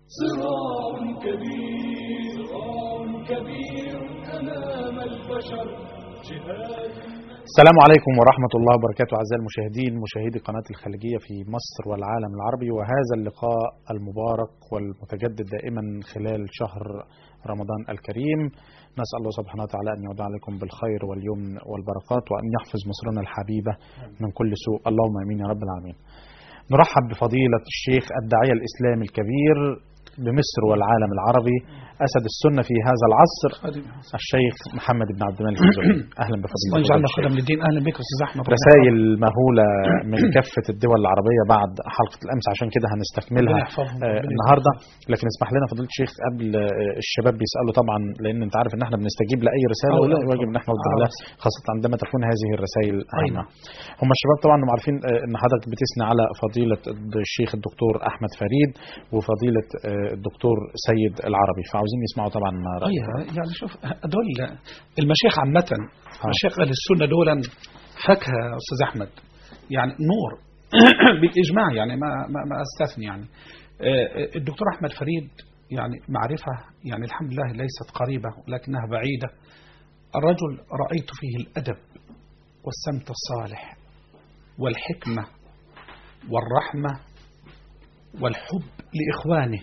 صراع كبير صراع كبير أمام البشر جهاد السلام عليكم ورحمة الله وبركاته أعزائي المشاهدين مشاهدي قناة الخليجية في مصر والعالم العربي وهذا اللقاء المبارك والمتجدد دائما خلال شهر رمضان الكريم نسأل الله سبحانه وتعالى أن يودع عليكم بالخير واليمن والبركات وأن يحفظ مصرنا الحبيبة من كل سوء اللهم أمين يا رب العالمين نرحب بفضيلة الشيخ الداعية الإسلامي الكبير بمصر والعالم العربي أسد السنة في هذا العصر الشيخ محمد بن عبد الملك الزهري أهلا بفضيلة الله يجعلنا الشيخ. خدم للدين اهلا بك استاذ احمد رسائل مهولة من كافة الدول العربية بعد حلقة الأمس عشان كده هنستكملها ربنا يحفظهم. آه، ربنا النهاردة لكن اسمح لنا فضيلة الشيخ قبل آه، الشباب بيسألوا طبعا لأن أنت عارف إن احنا بنستجيب لأي رسالة أو ولا لا، واجب إن احنا نرد آه. عليها خاصة عندما تكون هذه الرسائل هامة نعم. هم الشباب طبعا هم عارفين آه، إن حضرتك بتثني على فضيلة الشيخ الدكتور أحمد فريد وفضيلة آه، الدكتور سيد العربي فعاوزين يسمعوا طبعا رأيك ايوه يعني شوف دول المشايخ عامة مشايخ اهل السنة دول فاكهة يا استاذ احمد يعني نور بالاجماع يعني ما ما, ما استثني يعني آه، الدكتور احمد فريد يعني معرفة يعني الحمد لله ليست قريبة ولكنها بعيدة الرجل رأيت فيه الأدب والسمت الصالح والحكمة والرحمة والحب لإخوانه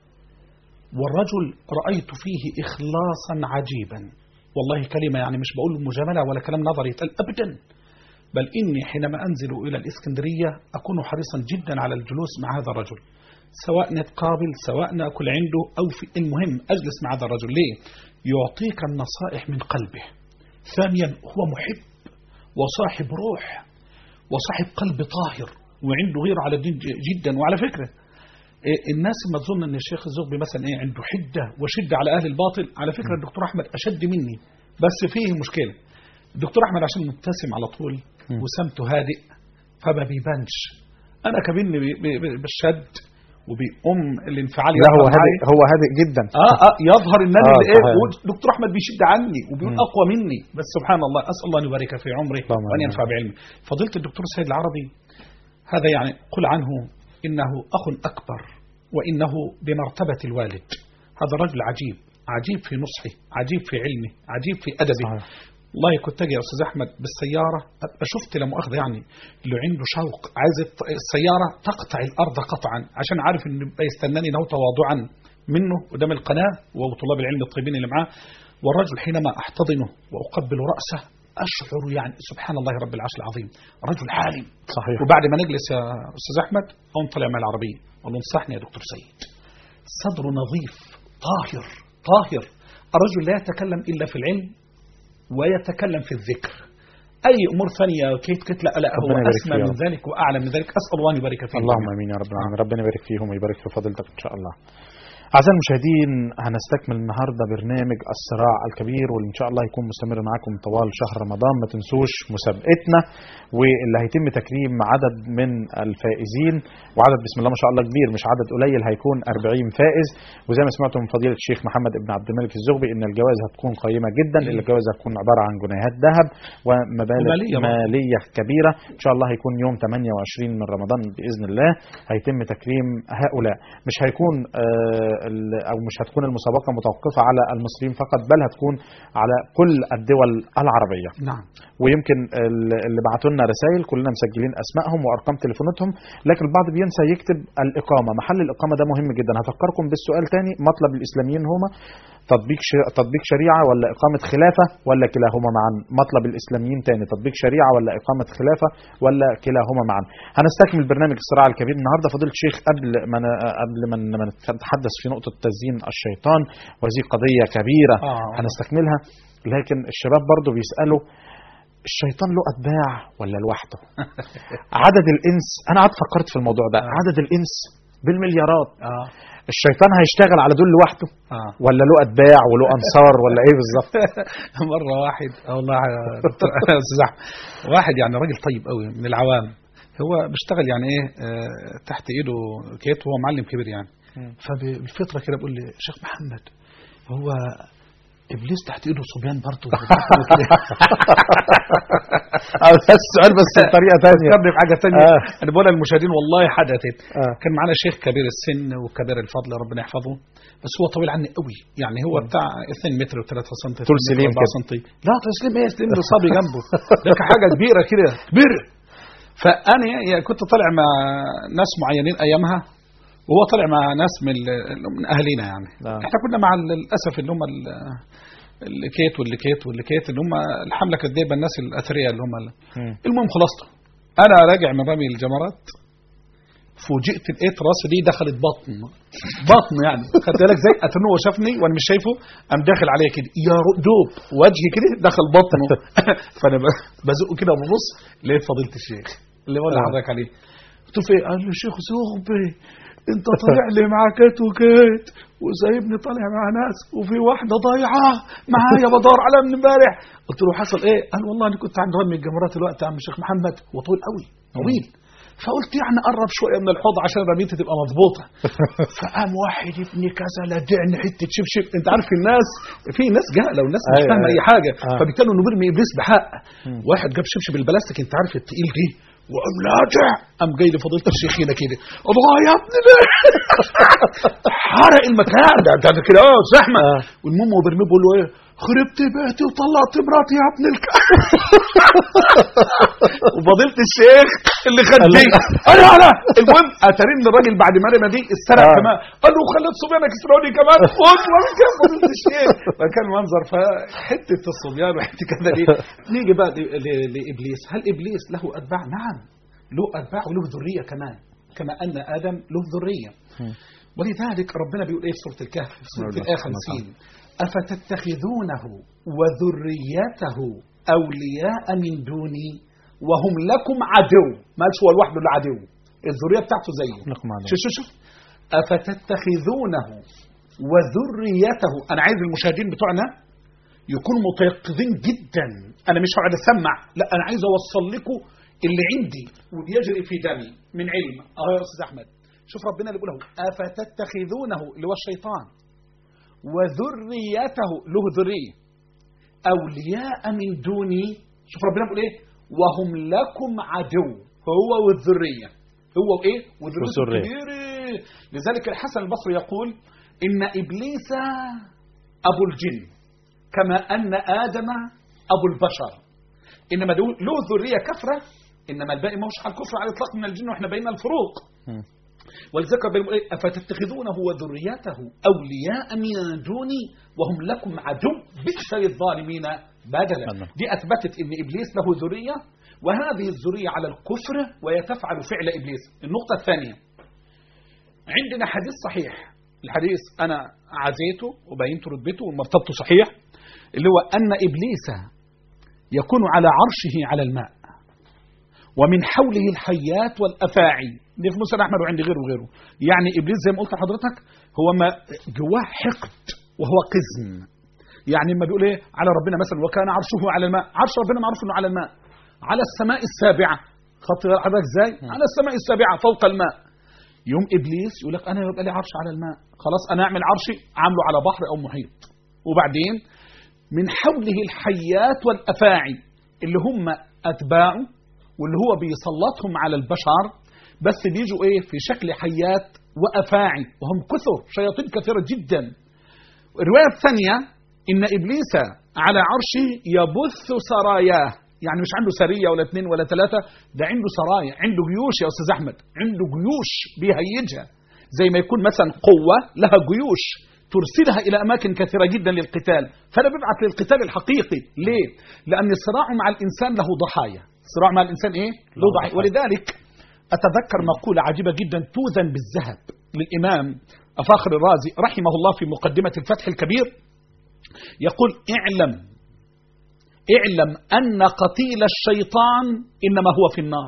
والرجل رأيت فيه إخلاصا عجيبا والله كلمة يعني مش بقول مجاملة ولا كلام نظري يتقال أبدا بل إني حينما أنزل إلى الإسكندرية أكون حريصا جدا على الجلوس مع هذا الرجل سواء نتقابل سواء نأكل عنده أو في المهم أجلس مع هذا الرجل ليه؟ يعطيك النصائح من قلبه ثانيا هو محب وصاحب روح وصاحب قلب طاهر وعنده غير على الدين جدا وعلى فكرة إيه، الناس ما تظن ان الشيخ الزغبي مثلا ايه عنده حده وشده على اهل الباطل على فكره الدكتور احمد اشد مني بس فيه مشكله الدكتور احمد عشان مبتسم على طول مم. وسمته هادئ فما بيبانش انا كبني بي- بي- بي- بالشد وبيقوم الانفعال لا هو يظهر هادئ معايا. هو هادئ جدا اه اه يظهر النبي آه، اللي ايه صحيح. دكتور احمد بيشد عني وبيقول مم. اقوى مني بس سبحان الله اسال الله ان يبارك في عمره اللهم وان آمين. ينفع بعلمه فضيله الدكتور سيد العربي هذا يعني قل عنه انه اخ اكبر وانه بمرتبه الوالد هذا رجل عجيب عجيب في نصحه عجيب في علمه عجيب في ادبه صحيح. والله كنت اجي يا استاذ احمد بالسياره ابقى شفت لا مؤاخذه يعني اللي عنده شوق عايز الط- السياره تقطع الارض قطعا عشان عارف ان يبقى يستناني له تواضعا منه قدام القناه وطلاب العلم الطيبين اللي معاه والرجل حينما احتضنه واقبل راسه اشعر يعني سبحان الله رب العرش العظيم رجل حالم صحيح وبعد ما نجلس يا استاذ احمد اقوم طالع مع العربيه اقول له انصحني يا دكتور سيد صدره نظيف طاهر طاهر الرجل لا يتكلم الا في العلم ويتكلم في الذكر اي امور ثانيه كيت كيت لا لا هو ربنا يبارك اسمى فيه يا من رب. ذلك واعلى من ذلك اسال الله ان يبارك فيه اللهم امين يا رب العالمين ربنا يبارك فيهم ويبارك في فضيلتك ان شاء الله أعزائي المشاهدين هنستكمل النهاردة برنامج الصراع الكبير واللي إن شاء الله هيكون مستمر معاكم طوال شهر رمضان ما تنسوش مسابقتنا واللي هيتم تكريم عدد من الفائزين وعدد بسم الله ما شاء الله كبير مش عدد قليل هيكون 40 فائز وزي ما سمعتم من فضيلة الشيخ محمد بن عبد الملك الزغبي إن الجوائز هتكون قيمة جدا الجوائز هتكون عبارة عن جنيهات ذهب ومبالغ ومالية برضه. مالية كبيرة إن شاء الله هيكون يوم 28 من رمضان بإذن الله هيتم تكريم هؤلاء مش هيكون آه، ال- أو مش هتكون المسابقة متوقفة على المصريين فقط بل هتكون على كل الدول العربية نعم ويمكن ال- اللي بعتوا لنا رسائل كلنا مسجلين اسمائهم وارقام تليفوناتهم لكن البعض بينسى يكتب الاقامه محل الاقامه ده مهم جدا هفكركم بالسؤال تاني مطلب الاسلاميين هما تطبيق ش- تطبيق شريعه ولا اقامه خلافه ولا كلاهما معا مطلب الاسلاميين تاني تطبيق شريعه ولا اقامه خلافه ولا كلاهما معا هنستكمل برنامج الصراع الكبير النهارده فضيله الشيخ قبل ما ن- قبل ما ن- ما نتحدث في نقطه تزيين الشيطان وهذه قضيه كبيره آه. هنستكملها لكن الشباب برضو بيسالوا الشيطان له اتباع ولا لوحده عدد الانس انا قعدت فكرت في الموضوع ده عدد الانس بالمليارات اه الشيطان هيشتغل على دول لوحده اه ولا له اتباع وله انصار ولا ايه بالظبط مره واحد آه والله يا دكتور يا استاذ احمد واحد يعني راجل طيب قوي من العوام هو بيشتغل يعني ايه آه تحت ايده كيت وهو معلم كبير يعني فبالفطره كده بيقول لي شيخ محمد هو ابليس تحت ايده صبيان برضه هذا السؤال بس بطريقه ثانيه فكرني بحاجه ثانيه آه. انا بقول للمشاهدين والله حدثت آه. كان معانا شيخ كبير السن وكبير الفضل ربنا يحفظه بس هو طويل عني قوي يعني هو بتاع 2 متر و3 سم طول سليم كده. سم لا تسليم ايه سليم ده صبي جنبه ده كان حاجه كبيره كده كبيره فانا يعني كنت طالع مع ناس معينين ايامها وهو طالع مع ناس من ال- من اهالينا يعني نعم. احنا كنا مع ال- للاسف اللي هم ال- اللي كيت واللي كيت واللي كيت اللي هم الحمله كانت جايبه الناس الاثرياء اللي هم ال- مم. المهم خلاصته انا راجع من رمي الجمرات فوجئت لقيت راسي دي دخلت بطن بطن يعني خدت بالك زي اتنو هو شافني وانا مش شايفه قام داخل عليا كده يا رو- دوب وجهي كده دخل بطنه فانا ب- بزقه كده وببص لقيت فضيله الشيخ اللي بقول آه. لحضرتك عليه قلت له فين؟ قال له شيخ زغبي انت طالع لي مع كات وكات وسايبني طالع مع ناس وفي واحده ضايعه معايا بدور عليها من امبارح قلت له حصل ايه؟ قال والله انا كنت عند رمي الجمرات الوقت يا عم الشيخ محمد هو طويل قوي طويل فقلت يعني قرب شويه من الحوض عشان رميتي تبقى مظبوطه فقام واحد ابن كذا لدعني حته شبشب انت عارف الناس في ناس جهله والناس مش أيوة، فاهمه اي أيوة. حاجه آه. فبالتالي انه بيرمي ابليس بحق مم. واحد جاب شبشب البلاستيك انت عارف التقيل دي وقام لاجع قام جاي لفضيله الشيخ هنا كده الله يا ابني ده حرق المكان ده ده كده اه زحمه آه. والمهم هو بيرميه بيقول له ايه خربت بيتي وطلعت مراتي يا ابن الك وفضيله الشيخ اللي خد دي انا انا المهم اتارين الراجل بعد ما رمى دي استرق آه. كمان قال له خليت صبيانك يسرقوني كمان والله كان فضيله الشيخ فكان منظر فحته الصبيان وحته كده دي نيجي بقى ل- ل- لابليس هل ابليس له اتباع نعم له اتباع وله ذريه كمان كما ان ادم له ذريه ولذلك ربنا بيقول ايه في سوره الكهف في سوره الله الايه سبحانه 50 افتتخذونه وذريته اولياء من دوني وهم لكم عدو مالش هو لوحده اللي عدو الذريه بتاعته زيه لكم عدو. شوف شوف شوف افتتخذونه وذريته انا عايز المشاهدين بتوعنا يكونوا متيقظين جدا انا مش هقعد اسمع لا انا عايز اوصل لكم اللي عندي وبيجري في دمي من علم اه يا استاذ احمد شوف ربنا اللي بيقوله افتتخذونه اللي هو الشيطان وذريته له ذريه اولياء من دوني شوف ربنا بيقول ايه وهم لكم عدو هو والذريه هو ايه وذريته والذرية. كبيره لذلك الحسن البصري يقول ان ابليس ابو الجن كما ان ادم ابو البشر انما دول- له ذريه كثره انما الباقي ما هوش على الكفر على الاطلاق من الجن واحنا بينا الفروق مم. ولذلك ربنا بيقول ايه افتتخذونه وذريته اولياء من دوني وهم لكم عدو بئس للظالمين بدلا بدلا. دي اثبتت ان ابليس له ذريه وهذه الذريه على الكفر وهي تفعل فعل ابليس النقطه الثانيه عندنا حديث صحيح الحديث انا عزيته وبينت رتبته ومرتبته صحيح اللي هو ان ابليس يكون على عرشه على الماء ومن حوله الحيات والافاعي دي في مسند احمد وعند غيره وغيره يعني ابليس زي ما قلت لحضرتك هو ما جواه حقد وهو قزم يعني لما بيقول ايه على ربنا مثلا وكان عرشه على الماء عرش ربنا معروف انه على الماء على السماء السابعه خط حضرتك ازاي على السماء السابعه فوق الماء يوم ابليس يقول لك انا يبقى لي عرش على الماء خلاص انا اعمل عرشي عامله على بحر او محيط وبعدين من حوله الحيات والافاعي اللي هم اتباعه واللي هو بيسلطهم على البشر بس بيجوا ايه في شكل حيات وافاعي وهم كثر شياطين كثيره جدا الروايه الثانيه ان ابليس على عرشه يبث سراياه يعني مش عنده سريه ولا اثنين ولا ثلاثه ده عنده سرايا عنده جيوش يا استاذ احمد عنده جيوش بيهيجها زي ما يكون مثلا قوه لها جيوش ترسلها الى اماكن كثيره جدا للقتال فانا ببعث للقتال الحقيقي ليه لان الصراع مع الانسان له ضحايا الصراع مع الانسان ايه له ضحايا ولذلك اتذكر مقوله عجيبه جدا توزن بالذهب للامام افاخر الرازي رحمه الله في مقدمه الفتح الكبير يقول اعلم اعلم ان قتيل الشيطان انما هو في النار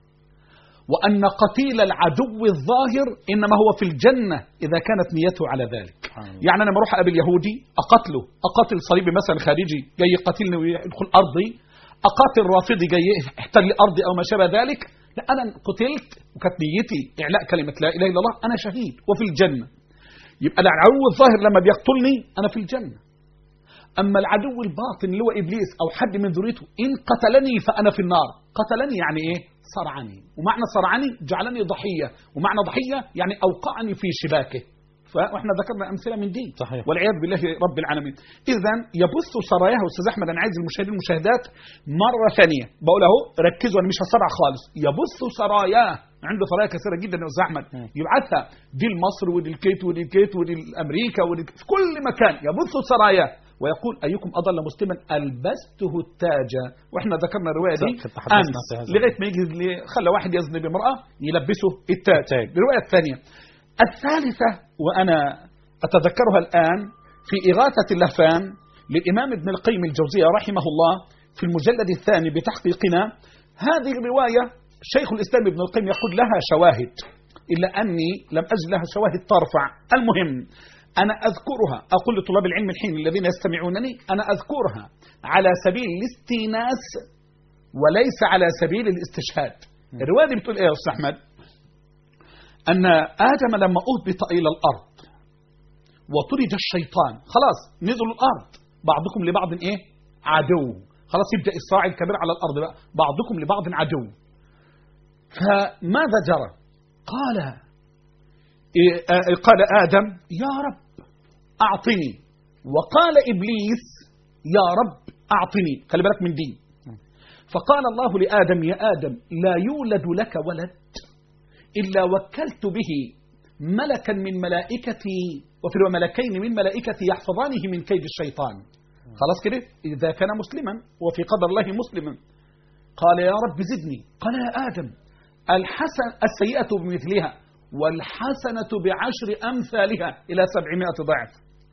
وان قتيل العدو الظاهر انما هو في الجنه اذا كانت نيته على ذلك سبحان الله. يعني انا لما اروح اقابل يهودي اقتله اقاتل صليبي مثلا خارجي جاي يقاتلني ويدخل ارضي اقاتل رافضي جاي يحتل ارضي او ما شابه ذلك لا انا قتلت وكانت نيتي اعلاء كلمه لا اله الا الله انا شهيد وفي الجنه يبقى العدو الظاهر لما بيقتلني انا في الجنه أما العدو الباطن اللي هو إبليس أو حد من ذريته إن قتلني فأنا في النار قتلني يعني إيه صرعني ومعنى صرعني جعلني ضحية ومعنى ضحية يعني أوقعني في شباكه فاحنا ذكرنا امثله من دي صحيح. والعياذ بالله رب العالمين اذا يبث سراياه استاذ احمد انا عايز المشاهدين المشاهدات مره ثانيه بقول اهو ركزوا انا مش هسرع خالص يبث سراياه عنده سرايا كثيره جدا يا استاذ احمد مم. يبعثها دي لمصر ودي الكيت ودي الكيت ودي لامريكا ودي في كل مكان يبث سراياه ويقول ايكم اضل مسلما البسته التاج واحنا ذكرنا الروايه دي كنت تحدثنا امس في هذا. لغايه ما يجي ل- خلى واحد يزني بامراه يلبسه التاج التاج. الروايه الثانيه الثالثة وأنا أتذكرها الآن في إغاثة اللهفان للإمام ابن القيم الجوزية رحمه الله في المجلد الثاني بتحقيقنا هذه الرواية شيخ الإسلام ابن القيم يقول لها شواهد إلا أني لم أجد لها شواهد ترفع المهم أنا أذكرها أقول لطلاب العلم الحين الذين يستمعونني أنا أذكرها على سبيل الاستئناس وليس على سبيل الاستشهاد الرواية دي بتقول إيه يا أستاذ أحمد أن آدم لما أهبط إلى الأرض وطرد الشيطان خلاص نزلوا الأرض بعضكم لبعض إيه عدو خلاص يبدأ الصراع الكبير على الأرض بقى بعضكم لبعض عدو فماذا جرى قال إيه آه، قال آدم يا رب أعطني وقال إبليس يا رب أعطني خلي بالك من دي فقال الله لآدم يا آدم لا يولد لك ولد إلا وكلت به ملكا من ملائكتي وفي الرواية ملكين من ملائكتي يحفظانه من كيد الشيطان خلاص كده إذا كان مسلما وفي قدر الله مسلما قال يا رب زدني قال يا آدم الحسن السيئة بمثلها والحسنة بعشر أمثالها إلى سبعمائة ضعف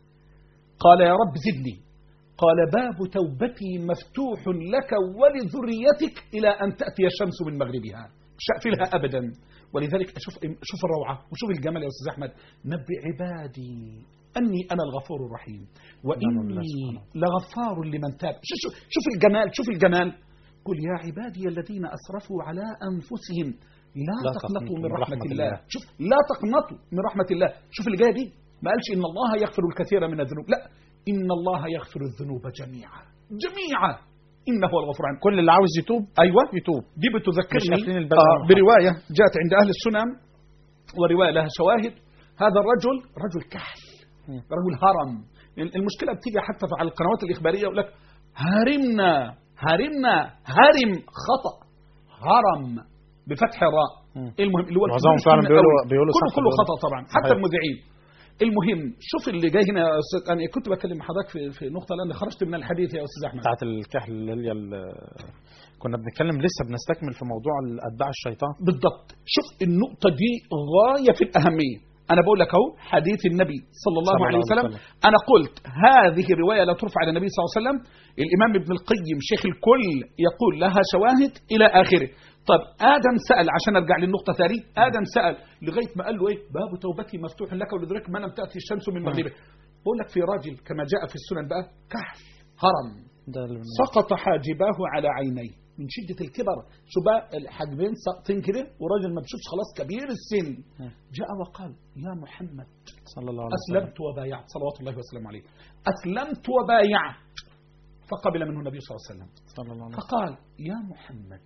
قال يا رب زدني قال باب توبتي مفتوح لك ولذريتك إلى أن تأتي الشمس من مغربها مش هقفلها أبدا ولذلك أشوف شوف الروعة وشوف الجمال يا أستاذ أحمد نبئ عبادي أني أنا الغفور الرحيم نعم بالله وإني سبحانه. لغفار لمن تاب شوف, شوف, شوف الجمال شوف الجمال قل يا عبادي الذين أسرفوا على أنفسهم لا, لا تقنطوا من تقنطوا رحمة الله شوف لا تقنطوا من رحمة الله شوف اللي جايه دي ما قالش إن الله يغفر الكثير من الذنوب لا إن الله يغفر الذنوب جميعا جميعا إنه هو الغفور الرحيم كل اللي عاوز يتوب أيوة يتوب دي مش بتذكرني قافلين الباب آه على برواية جاءت عند أهل السنن ورواية لها شواهد هذا الرجل رجل كحل مم. رجل هرم المشكلة بتيجي حتى على القنوات الإخبارية يقول لك هرمنا هرمنا هرم خطأ هرم بفتح الراء مم. المهم اللي هو معظمهم الكبير فعلا السن بيقولوا- قوي. بيقولوا كله صح، كله بيقولوا. خطأ طبعا حتى صحيح. المذيعين المهم شوف اللي جاي هنا يا أستاذ أنا كنت بكلم حضرتك في في نقطة لأن خرجت من الحديث يا أستاذ أحمد بتاعت الكحل اللي هي ال- كنا بنتكلم لسه بنستكمل في موضوع اتباع الشيطان بالضبط شوف النقطة دي غاية في الأهمية أنا بقول لك أهو حديث النبي صلى الله صلى الله عليه عليه وسلم وسلم. أنا قلت هذه الرواية لا ترفع على النبي صلى الله عليه وسلم الإمام ابن القيم شيخ الكل يقول لها شواهد إلى آخره طب آدم سأل عشان أرجع للنقطة ثانية آدم سأل لغاية ما قال له إيه باب توبتي مفتوح لك ولذلك ما لم تأتي الشمس من مغربه بقول لك في راجل كما جاء في السنن بقى كحل هرم ده اللي بن- سقط حاجباه على عينيه من شدة الكبر شو بقى الحاجبين ساقطين كده وراجل ما بشوفش خلاص كبير السن جاء وقال يا محمد صلى الله عليه وسلم أسلمت وبايعت صلوات الله وسلامه عليه أسلمت وبايعت فقبل منه النبي صلى الله عليه وسلم صلى الله عليه وسلم فقال يا محمد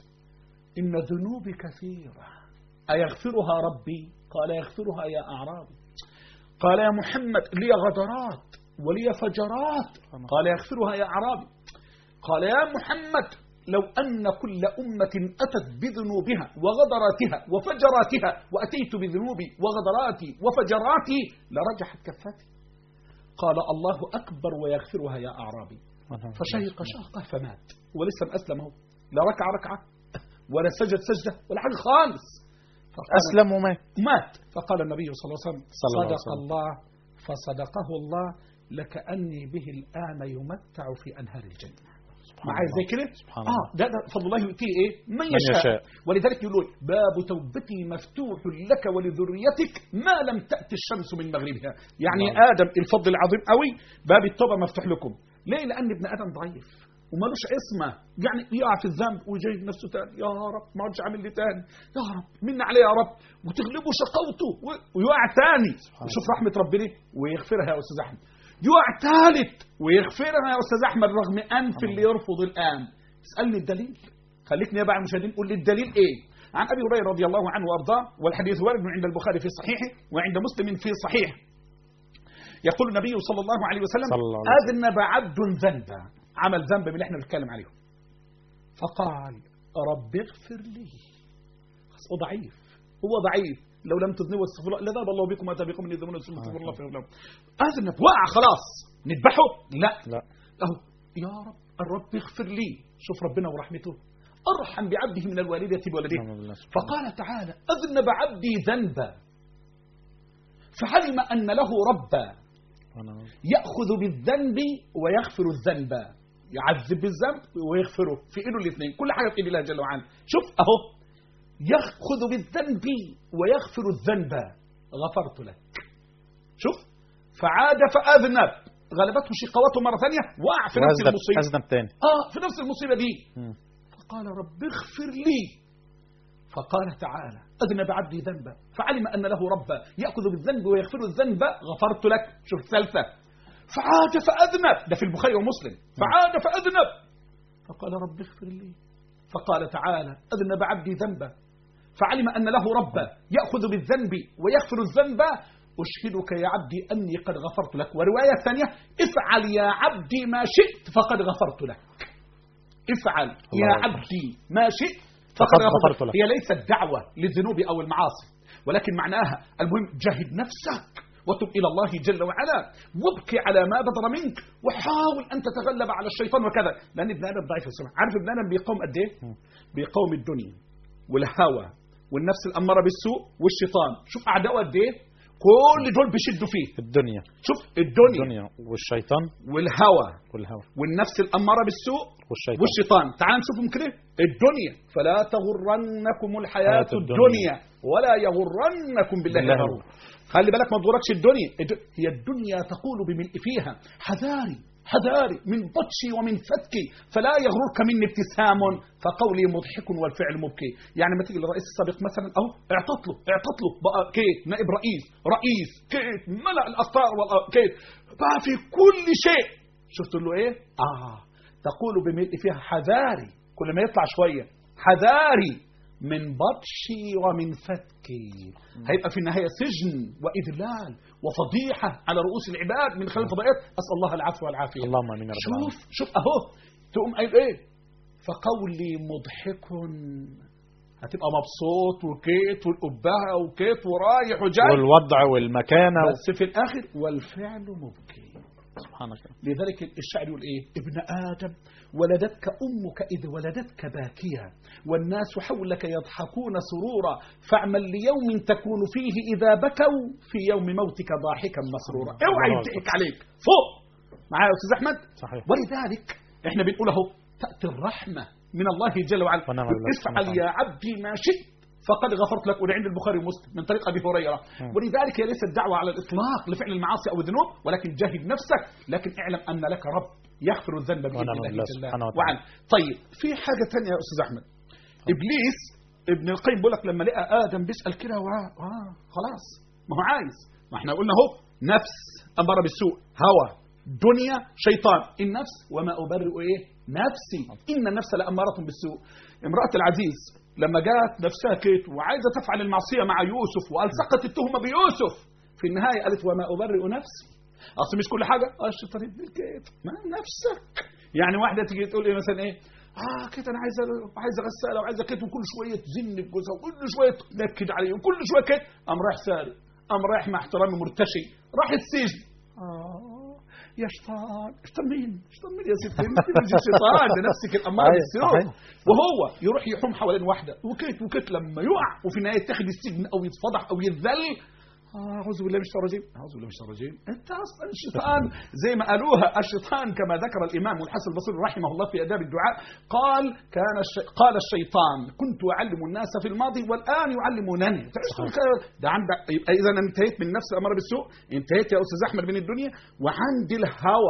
إن ذنوبي كثيرة أيغفرها ربي قال يغفرها يا أعرابي قال يا محمد لي غدرات ولي فجرات قال يغفرها يا أعرابي قال يا محمد لو أن كل أمة أتت بذنوبها وغدراتها وفجراتها وأتيت بذنوبي وغدراتي وفجراتي لرجحت كفتي قال الله أكبر ويغفرها يا أعرابي فشهق شهقه فمات ولسه مسلم اهو لا ركع ركعة ولا سجد سجدة ولا حاجة خالص فقال اسلم ومات مات فقال النبي صلى الله عليه وسلم صلى الله عليه صدق وسلم. الله فصدقه الله لكأني به الآن يمتع في أنهار الجنة معايا زي كده سبحان اه الله. ده, ده فضل الله يؤتيه ايه من من يشاء, يشاء. ولذلك يقول باب توبتي مفتوح لك ولذريتك ما لم تأتي الشمس من مغربها يعني نعم. آدم الفضل العظيم قوي باب التوبة مفتوح لكم ليه لأن ابن آدم ضعيف ومالوش اسمه يعني يقع في الذنب ويجي نفسه تاني يا رب ما عادش عامل لي تاني يا رب من عليه يا رب وتغلبه شقوته و- ويقع تاني سبحان وشوف رحمة ربنا ويغفرها يا أستاذ أحمد يقع ثالث ويغفرها يا استاذ احمد رغم انف اللي يرفض الان اسالني الدليل خليكني يا بقى المشاهدين قول لي الدليل ايه عن ابي هريره رضي الله عنه وارضاه والحديث وارد عند البخاري في صحيحه وعند مسلم في صحيح يقول النبي صلى الله عليه وسلم صلى الله عليه وسلم. اذنب عبد ذنبا عمل ذنب من اللي احنا بنتكلم عليه فقال رب اغفر لي خلاص هو ضعيف هو ضعيف لو لم تذنبوا واستغفر الله لذهب الله بكم واتى بكم من يذنبون ثم استغفر الله فيغفر لهم اذنب وقع خلاص نذبحه لا لا اهو يا رب الرب اغفر لي شوف ربنا ورحمته ارحم بعبده من الوالده بولده نعم بالله سبحانه. فقال تعالى اذنب عبدي ذنبا فعلم ان له ربا وأنا- ياخذ بالذنب ويغفر الذنب يعذب بالذنب ويغفره في ايده الاثنين كل حاجه في ايد الله جل وعلا شوف اهو ياخذ بالذنب ويغفر الذنب غفرت لك شوف فعاد فاذنب غلبته شقوته مره ثانيه وقع في نفس وأذنب المصيبه أذنب تاني اه في نفس المصيبه دي مم. فقال رب اغفر لي فقال تعالى أذنب عبدي ذنبا فعلم أن له ربا يأخذ بالذنب ويغفر الذنب غفرت لك شوف الثالثة فعاد فأذنب ده في البخاري ومسلم فعاد فأذنب فقال رب اغفر لي فقال تعالى أذنب عبدي ذنبا فعلم أن له ربا يأخذ بالذنب ويغفر الذنب أشهدك يا عبدي أني قد غفرت لك ورواية ثانية افعل يا عبدي ما شئت فقد غفرت لك افعل يا الله أكبر. عبدي ما شئت فقد فقد غفرت غفرت لك. لك هي ليست دعوة للذنوب أو المعاصي ولكن معناها المهم جاهد نفسك وتب إلى الله جل وعلا وابكي على ما بدر منك وحاول أن تتغلب على الشيطان وكذا لأن ابن آدم ضعيف السمع عارف ابن آدم بيقاوم قد إيه؟ بيقاوم الدنيا والهوى والنفس الأمارة بالسوء والشيطان شوف أعداؤه قد إيه؟ كل دول بيشدوا فيه الدنيا شوف الدنيا الدنيا والشيطان والهوى والهوى والنفس الأمارة بالسوء والشيطان والشيطان تعال نشوفهم كده الدنيا فلا تغرنكم الحياة حياة الدنيا. الدنيا ولا يغرنكم بالله بالله الغرور خلي بالك ما تغركش الدنيا الد- هي الدنيا تقول بملء فيها حذاري حذاري من بطشي ومن فتكي فلا يغررك مني ابتسام فقولي مضحك والفعل مبكي يعني ما تيجي للرئيس السابق مثلا اهو اعطت له اعطت له بقى كيت نائب رئيس رئيس كيت ملأ الاقطار والأ- كيت بقى في كل شيء شفت له ايه اه تقول بملء فيها حذاري كل ما يطلع شويه حذاري من بطشي ومن فتكي هيبقى في النهايه سجن واذلال وفضيحه على رؤوس العباد من خلال الفضائيات اسال الله العفو والعافيه اللهم امين يا رب العالمين شوف شوف اهو تقوم قايل ايه فقولي مضحك هتبقى مبسوط وكيت والقبهه وكيت ورايح وجاي والوضع والمكانه بس في الاخر والفعل مبكي سبحانك لذلك الشاعر يقول ايه ابن ادم ولدتك امك اذ ولدتك باكيا والناس حولك يضحكون سرورا فاعمل ليوم تكون فيه اذا بكوا في يوم موتك ضاحكا مسرورا اوعى الله يضحك عليك فوق معايا يا استاذ احمد صحيح ولذلك احنا بنقول اهو تاتي الرحمه من الله جل وعلا ونعم بالله سبحانه افعل يا عبدي ما شئت فقد غفرت لك وده عند البخاري ومسلم من طريق ابي هريره مم. ولذلك هي ليست دعوه على الاطلاق لفعل المعاصي او الذنوب ولكن جاهد نفسك لكن اعلم ان لك رب يغفر الذنب باذن ونعم الله بالله جل سبحانه وتعالى. وعلا طيب في حاجه ثانيه يا استاذ احمد ابليس ابن القيم بيقول لك لما لقى ادم بيسال كده واه آه خلاص ما هو عايز ما احنا قلنا اهو نفس اماره بالسوء هوى دنيا شيطان النفس وما ابرئ ايه نفسي ان النفس لاماره بالسوء امراه العزيز لما جاءت نفسها كيت وعايزه تفعل المعصيه مع يوسف والصقت التهمه بيوسف في النهايه قالت وما ابرئ نفسي اصل مش كل حاجه اه الشيطان ابن الكيت ما نفسك يعني واحده تيجي تقول ايه مثلا ايه اه كده انا عايزه عايزه غساله وعايزه كده وكل شويه تزن في جوزها وكل شويه تنكد عليه وكل شويه كده قام رايح سارق قام رايح مع احترامي مرتشي راح السجن اه يا شيطان شيطان مين؟ شيطان مين يا ستي؟ انت مش الشيطان ده نفسك الاماره أيوة، بالسوء صحيح. وهو يروح يحوم حوالين واحده وكيت وكيت لما يقع وفي النهايه يتخذ السجن او يتفضح او يتذل آه، اعوذ بالله من الشيطان الرجيم اعوذ بالله من الشيطان الرجيم انت اصلا الشيطان زي ما قالوها الشيطان كما ذكر الامام الحسن البصري رحمه الله في اداب الدعاء قال كان الشي... قال الشيطان كنت اعلم الناس في الماضي والان يعلمونني ده عندك يبقى اذا انتهيت من نفس الاماره بالسوء انتهيت يا استاذ احمد من الدنيا وعند الهوى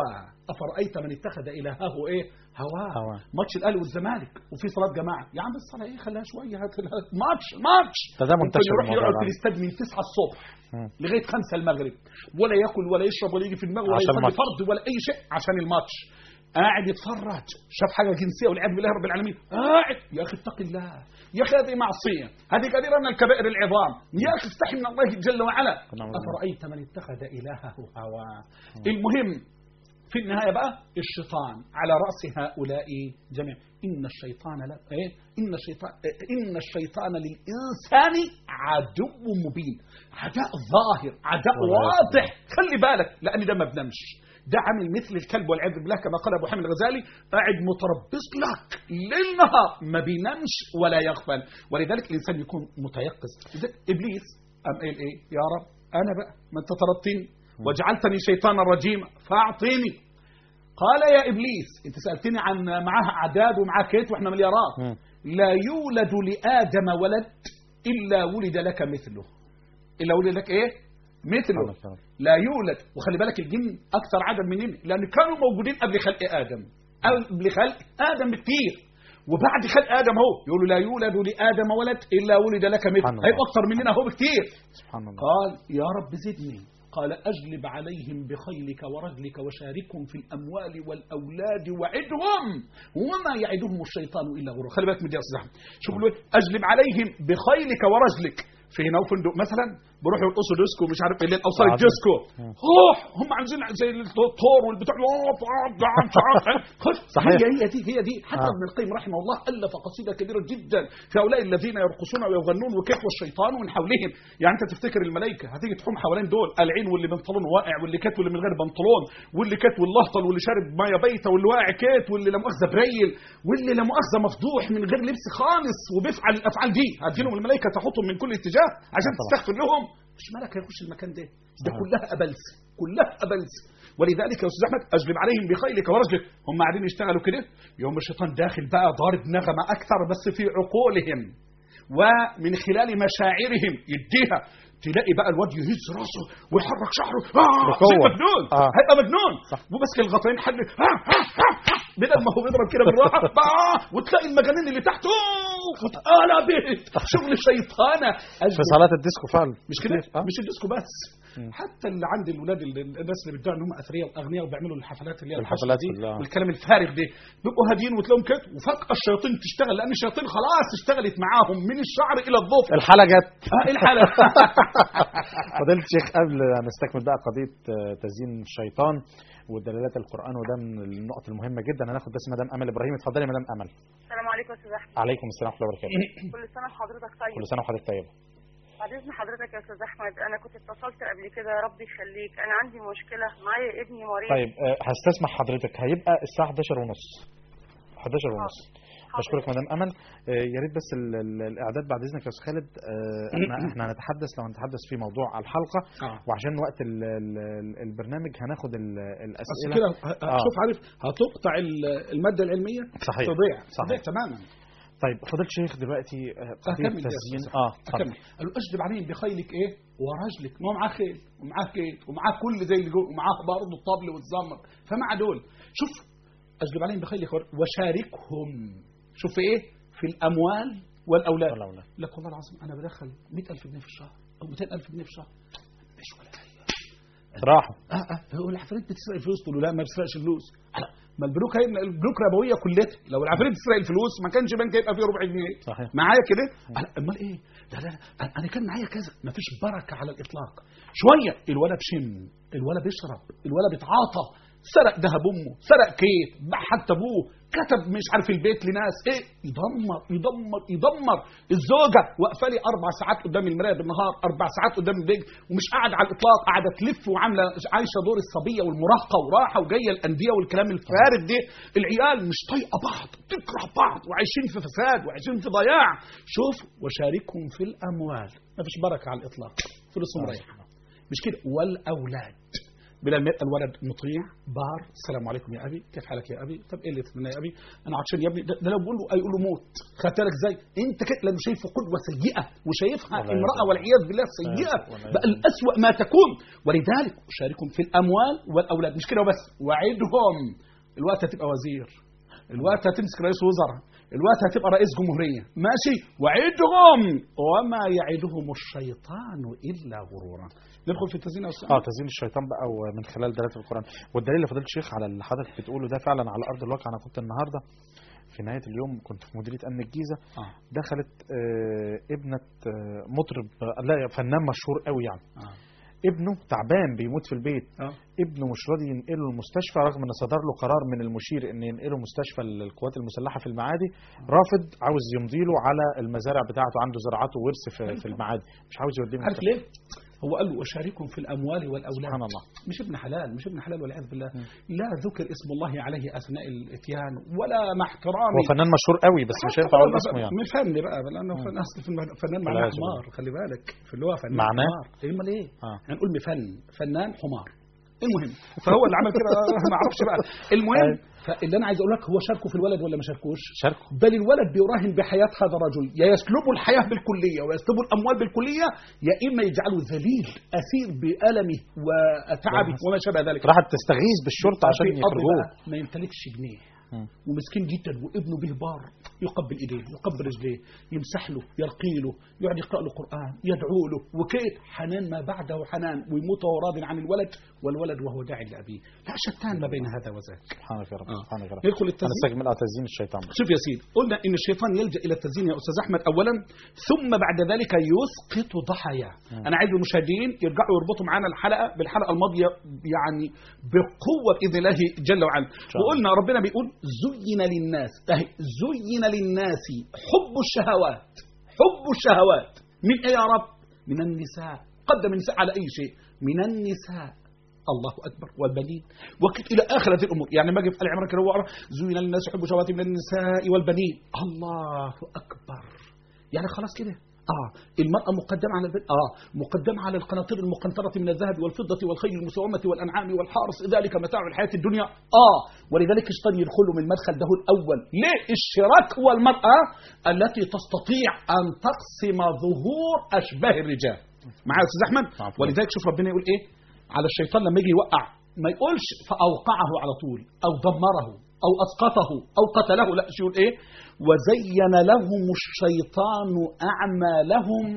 افرايت من اتخذ الهه ايه هواه هواه. ماتش الاهلي والزمالك وفي صلاه جماعه يا عم الصلاه ايه خليها شويه هات هات ماتش ماتش ده ده ممكن منتشر يروح الموضوع يقعد ده. في الاستاد من 9 الصبح مم. لغايه 5 المغرب ولا ياكل ولا يشرب ولا يجي في دماغه ولا عشان يصلي الماتش. فرض ولا اي شيء عشان الماتش قاعد يتفرج شاف حاجه جنسيه والعياذ بالله رب العالمين قاعد يا اخي اتق الله يا اخي هذه معصيه هذه كبيره من الكبائر العظام يا اخي استحي من الله جل وعلا نعم. افرايت من اتخذ الهه هواه المهم في النهايه بقى الشيطان على راس هؤلاء جميعا ان الشيطان لا ايه ان الشيطان ان الشيطان للانسان عدو مبين عداء ظاهر عداء والله واضح خلي بالك لان ده ما بنمش ده عامل مثل الكلب والعياذ بالله كما قال ابو حامد الغزالي قاعد متربص لك ليل نهار ما بينامش ولا يغفل ولذلك الانسان يكون متيقظ لذلك ابليس قام قال ايه يا رب انا بقى ما انت طردتني وجعلتني شيطانا رجيما فاعطيني قال يا ابليس انت سالتني عن معاه اعداد ومعاه كيت واحنا مليارات مم. لا يولد لادم ولد الا ولد لك مثله الا ولد لك ايه مثله سبحان الله. لا يولد وخلي بالك الجن اكثر عدد مننا لان كانوا موجودين قبل خلق ادم قبل خلق ادم بكتير وبعد خلق ادم اهو يقولوا لا يولد لادم ولد الا ولد لك مثله سبحان الله. هيبقى اكثر مننا اهو بكتير سبحان الله قال يا رب زدني قال أجلب عليهم بخيلك ورجلك وشاركهم في الأموال والأولاد وعدهم وما يعدهم الشيطان إلا غرور خلي بالك من دي يا أستاذ أحمد شوف بيقول إيه؟ أجلب عليهم بخيلك ورجلك في هنا وفندق مثلا بيروحوا يرقصوا ديسكو مش عارف ايه الاوصال عظيم. الديسكو اوه هم عايزين زي الطور والبتاع اوه طعام طعام طعام خش صحيح. هي هي دي هي دي حتى آه. ابن القيم رحمه الله الف قصيده كبيره جدا في هؤلاء الذين يرقصون ويغنون وكيف والشيطان من حولهم يعني انت تفتكر الملائكه هتيجي تحوم حوالين دول العين واللي بنطلون واقع واللي كات واللي من غير بنطلون واللي كات واللي اهطل واللي شارب ميه بايته واللي واقع كات واللي لا مؤاخذه بريل واللي لا مؤاخذه مفضوح من غير لبس خالص وبيفعل الافعال دي هتجيلهم الملائكه تحطهم من كل اتجاه عشان طبعا. تستغفر لهم مش ملك هيخش المكان ده ده آه. كلها ابلس كلها ابلس ولذلك يا استاذ احمد اجلب عليهم بخيلك ورجلك هم قاعدين يشتغلوا كده يوم الشيطان داخل بقى ضارب نغمه اكثر بس في عقولهم ومن خلال مشاعرهم يديها تلاقي بقى الواد يهز راسه ويحرك شعره اه بقوة. زي مجنون آه. هيبقى مجنون صح. وماسك الغطين حل ها ها ها ها بدل ما هو بيضرب كده بالراحه آه وتلاقي المجانين اللي تحته واتقلبت شغل شيطانه في صلاة الديسكو فعلا مش كده كتير. آه. مش الديسكو بس مم. حتى اللي عند الولاد اللي الناس اللي بيدعوا ان هم اثرياء واغنياء وبيعملوا الحفلات اللي هي الحفلات الحشر دي كلها. والكلام الفارغ ده بيبقوا هاديين وتلاقيهم كده وفجاه الشياطين تشتغل لان الشياطين خلاص اشتغلت معاهم من الشعر الى الظفر الحالة جت اه ايه الحاله فضيلة الشيخ قبل ما نستكمل بقى قضية آه، تزيين الشيطان ودلالات القرآن وده من النقط المهمة جدا هناخد بس مدام أمل إبراهيم اتفضلي يا مدام أمل السلام عليكم يا استاذ احمد عليكم السلام ورحمة الله وبركاته كل سنه وحضرتك طيب كل سنة وحضرتك طيبة بعد اذن حضرتك يا استاذ احمد انا كنت اتصلت قبل كده يا رب يخليك انا عندي مشكله معايا ابني مريض طيب آه، هستسمح حضرتك هيبقى الساعة 11 ونص 11 ونص بشكرك مدام امل آه، يا ريت بس ال- ال- الاعداد بعد اذنك يا استاذ خالد آه، احنا احنا هنتحدث لو هنتحدث في موضوع الحلقه آه. وعشان وقت ال- ال- ال- البرنامج هناخد ال- بس الاسئله كده ه- آه. شوف عارف هتقطع ال- الماده العلميه صحيح تضيع صحيح. تضيع تماما طيب فضيله الشيخ دلوقتي آه، قضيه أكمل يا تزيين أستاذ. اه اتفضل أكمل قالوا اجلب عليهم بخيلك ايه ورجلك ما هو معاه خيل ومعاه كيل ومعاه كل زي اللي جوه ومعاه برضه الطبل والزمر فمع دول شوف اجلب عليهم بخيلك ور- وشاركهم شوف في ايه في الاموال والاولاد والأولاد. لك والله العظيم انا بدخل 100000 جنيه في الشهر او 200000 جنيه في الشهر مش ولا حاجه راحوا اه اه هو العفاريت بتسرق الفلوس تقول له لا ما بتسرقش الفلوس لا ما البنوك هي البنوك ربويه كلها لو العفاريت بتسرق الفلوس ما كانش بنك يبقى فيه ربع جنيه صحيح. معايا كده أنا- امال ايه لا لا لا أنا- انا كان معايا كذا ما فيش بركه على الاطلاق شويه الولد بشم الولد بيشرب الولد بيتعاطى سرق ذهب امه سرق كيت باع حتى ابوه كتب مش عارف البيت لناس ايه يدمر يدمر يدمر الزوجه واقفه لي اربع ساعات قدام المرايه بالنهار اربع ساعات قدام البيت ومش قاعد على الاطلاق قاعده تلف وعامله عايشه دور الصبيه والمراهقه وراحه وجايه الانديه والكلام الفارغ ده العيال مش طايقه بعض تكره بعض وعايشين في فساد وعايشين في ضياع شوف وشاركهم في الاموال ما فيش بركه على الاطلاق فلوسهم رايحه مش كده والاولاد بلال ما يبقى الولد مطيع بار السلام عليكم يا ابي كيف حالك يا ابي طب ايه اللي تتمنى يا ابي انا عطشان يا ابني ده, ده لو بقول له يقول له موت خدت بالك ازاي انت كده لما شايفه قدوه سيئه وشايفها والله امراه يا والعياذ بالله سيئه والله يا بقى الاسوأ ما تكون ولذلك اشاركهم في الاموال والاولاد مش كده وبس وعدهم الوقت هتبقى وزير الوقت هتمسك رئيس وزراء الوقت هتبقى رئيس جمهوريه ماشي وعدهم وما يعدهم الشيطان الا غرورا ندخل في التزيين يا أستاذ اه تزيين الشيطان بقى ومن خلال دلالة القرآن والدليل اللي فضلت الشيخ على اللي حضرتك بتقوله ده فعلا على أرض الواقع أنا كنت النهاردة في نهاية اليوم كنت في مديرية أمن الجيزة آه. دخلت آه ابنة آه مطرب آه، لا فنان مشهور قوي يعني آه. ابنه تعبان بيموت في البيت آه. ابنه مش راضي ينقله المستشفى رغم ان صدر له قرار من المشير ان ينقله مستشفى القوات المسلحه في المعادي رافض عاوز يمضي له على المزارع بتاعته عنده زراعات وورث في, في المعادي مش عاوز يوديه عارف المستشفى. ليه؟ هو قال له اشاركهم في الاموال والاولاد سبحان الله مش ابن حلال مش ابن حلال والعياذ بالله لا ذكر اسم الله عليه اثناء الاتيان ولا مع احترامي هو فنان مشهور قوي بس مش هينفع اقول اسمه يعني مش فني بقى لانه فن اصل في الم- فنان معناه والعياذ حمار خلي بالك في اللغه فنان معناه؟ حمار إيه امال ايه؟ آه. هنقول بفن فنان حمار المهم فهو اللي عمل كده ما اعرفش بقى المهم فاللي انا عايز اقول لك هو شاركه في الولد ولا ما شاركوش؟ شاركه بل الولد بيراهن بحياة هذا الرجل يا يسلبه الحياة بالكلية ويسلبه الأموال بالكلية يا إما يجعله ذليل أسير بألمه وتعبه وما شابه ذلك راحت تستغيث بالشرطه عشان في أب يخرجوه بقى ما يمتلكش جنيه مم. ومسكين جدا وابنه به بار يقبل ايديه يقبل رجليه يمسح له يرقي له يقعد يقرا له قران يدعو له وكيف حنان ما بعده حنان ويموت وهو راض عن الولد والولد وهو داعي لابيه لا شتان ما بين هذا وذاك سبحانك يا رب آه. سبحانك يا رب ندخل التزيين هنستكمل اه تزيين الشيطان بقى. شوف يا سيدي قلنا ان الشيطان يلجا الى التزيين يا استاذ احمد اولا ثم بعد ذلك يسقط ضحاياه انا عايز المشاهدين يرجعوا يربطوا معانا الحلقه بالحلقه الماضيه يعني بقوه باذن الله جل وعلا شاء الله. وقلنا ربنا بيقول زين للناس اهي زين للناس حب الشهوات حب الشهوات من ايه يا رب من النساء قدم النساء على اي شيء من النساء الله اكبر والبنين وكت الى اخر هذه الامور يعني ما اجي في ال عمران كده وأقرأ زين للناس حب الشهوات من النساء والبنين الله اكبر يعني خلاص كده اه المرأة مقدمة على البنت اه مقدمة على القناطير المقنطرة من الذهب والفضة والخيل المسومة والأنعام والحارس ذلك متاع الحياة الدنيا اه ولذلك الشيطان يدخل من المدخل ده الأول ليه الشراك هو المرأة التي تستطيع أن تقسم ظهور أشباه الرجال معايا يا أستاذ أحمد نعم. ولذلك شوف ربنا يقول إيه على الشيطان لما يجي يوقع ما يقولش فأوقعه على طول أو دمره أو أسقطه أو قتله لا شو يقول إيه وزين لهم الشيطان أعمالهم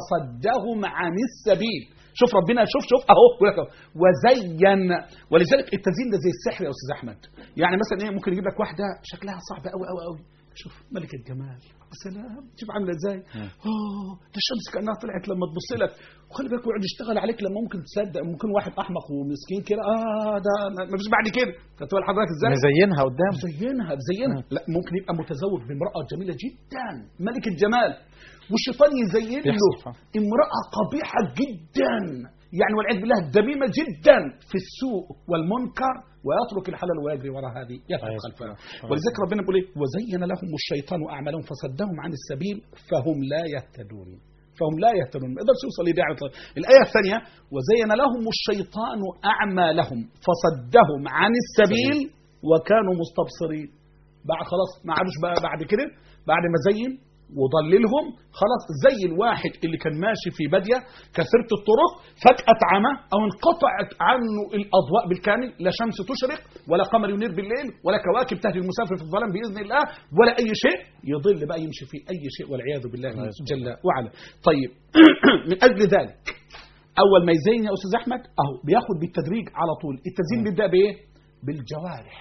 فصدهم عن السبيل شوف ربنا شوف شوف اهو بيقول لك أهو. وزين ولذلك التزيين ده زي السحر يا استاذ احمد يعني مثلا ايه ممكن يجيب لك واحده شكلها صعب قوي قوي قوي شوف ملكة جمال سلام شوف عامله ازاي اه ده الشمس كانها طلعت لما تبص لك وخلي بالك ويقعد يشتغل عليك لما ممكن تصدق ممكن واحد احمق ومسكين كده اه ده ما فيش بعد كده خدت بال حضرتك ازاي مزينها قدام زينها زينها لا ممكن يبقى متزوج بامرأة جميلة جدا ملك الجمال والشيطان يزين له يحصل. امرأة قبيحة جدا يعني والعياذ بالله دميمة جدا في السوء والمنكر ويترك الحلال ويجري وراء هذه يترك أيوة. خلفها ولذلك ربنا بيقول ايه وزين لهم الشيطان اعمالهم فصدهم عن السبيل فهم لا يهتدون فهم لا يهتدون ما يقدرش يوصل لداعي الطريق. الآية الثانية وزين لهم الشيطان أعمالهم فصدهم عن السبيل وكانوا مستبصرين بعد خلاص ما عادوش بقى بعد كده بعد ما زين وضللهم خلاص زي الواحد اللي كان ماشي في بادية كثرة الطرق فجأة اتعمى أو انقطعت عنه الأضواء بالكامل لا شمس تشرق ولا قمر ينير بالليل ولا كواكب تهدي المسافر في الظلام بإذن الله ولا أي شيء يضل بقى يمشي في أي شيء والعياذ بالله جل وعلا طيب من أجل ذلك أول ما يزين يا أستاذ أحمد أهو بياخد بالتدريج على طول التزيين بيبدأ بإيه؟ بالجوارح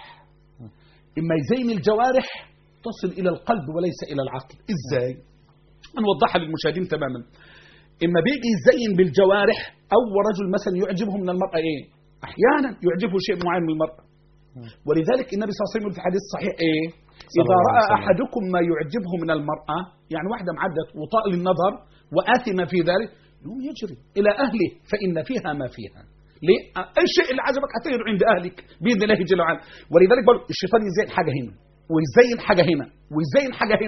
إما يزين الجوارح تصل إلى القلب وليس إلى العقل إزاي؟ هنوضحها للمشاهدين تماما إما بيجي يزين بالجوارح أول رجل مثلا يعجبه من المرأة إيه؟ أحيانا يعجبه شيء معين من المرأة ولذلك النبي صلى الله عليه وسلم في الحديث الصحيح إيه؟ صلى إذا الله عليه رأى وسلم. أحدكم ما يعجبه من المرأة يعني واحدة معدت وطال النظر وآثم في ذلك يقوم يجري إلى أهله فإن فيها ما فيها ليه؟ أي شيء اللي عجبك هتجد عند أهلك بإذن الله جل وعلا ولذلك برضه الشيطان يزين حاجة هنا ويزين حاجة هنا ويزين حاجة هنا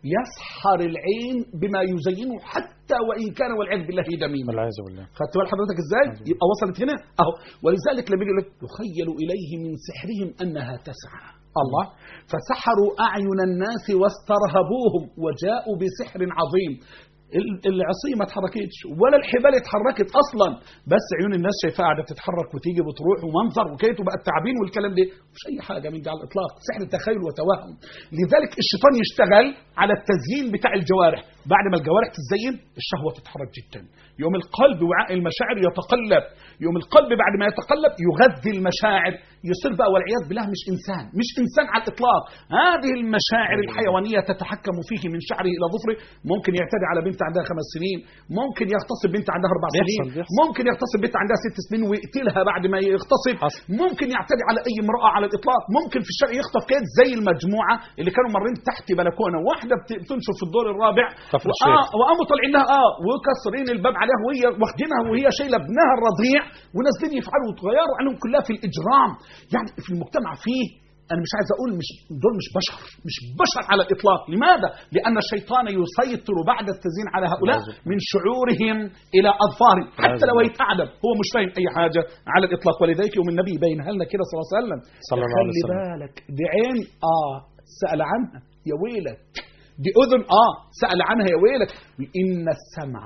يسحر العين بما يزينه حتى وان كان والعياذ بالله دميما والعياذ بالله خدت بال حضرتك ازاي يبقى وصلت هنا اهو ولذلك لما يقول لك يخيل اليه من سحرهم انها تسعى الله فسحروا اعين الناس واسترهبوهم وجاءوا بسحر عظيم ال- العصيه ما اتحركتش ولا الحبال اتحركت اصلا بس عيون الناس شايفاها قاعده تتحرك وتيجي وتروح ومنظر وكيت وبقى التعابين والكلام ده مش اي حاجه من ده على الاطلاق سحر تخيل وتوهم لذلك الشيطان يشتغل على التزيين بتاع الجوارح بعد ما الجوارح تتزين الشهوه تتحرك جدا يوم القلب وعاء المشاعر يتقلب يوم القلب بعد ما يتقلب يغذي المشاعر يصير بقى والعياذ بالله مش انسان مش انسان على الاطلاق هذه المشاعر الحيوانيه تتحكم فيه من شعره الى ظفره ممكن يعتدي على بنت عندها خمس سنين ممكن يغتصب بنت عندها اربع بيحصل- سنين بيحصل. ممكن يغتصب بنت عندها ست سنين ويقتلها بعد ما يغتصب حصل. ممكن يعتدي على اي امراه على الاطلاق ممكن في الشرق يخطف كيد زي المجموعه اللي كانوا مارين تحت بلكونه واحده بت- بتنشر في الدور الرابع كفر وآه الشيخ. وقاموا طالعين لها اه وكسرين الباب عليها وهي واخدينها وهي شايله ابنها الرضيع ونازلين يفعلوا وتغيروا عنهم كلها في الاجرام يعني في المجتمع فيه انا مش عايز اقول مش دول مش بشر مش بشر على الاطلاق لماذا لان الشيطان يسيطر بعد التزيين على هؤلاء من شعورهم الى اظفارهم حتى لو يتعدم هو مش فاهم اي حاجه على الاطلاق ولذلك يوم النبي يبينها لنا كده صلى الله عليه وسلم صلى الله عليه خلي وسلم. بالك دي عين اه سال عنها يا ويلك دي اذن اه سال عنها يا ويلك ان السمع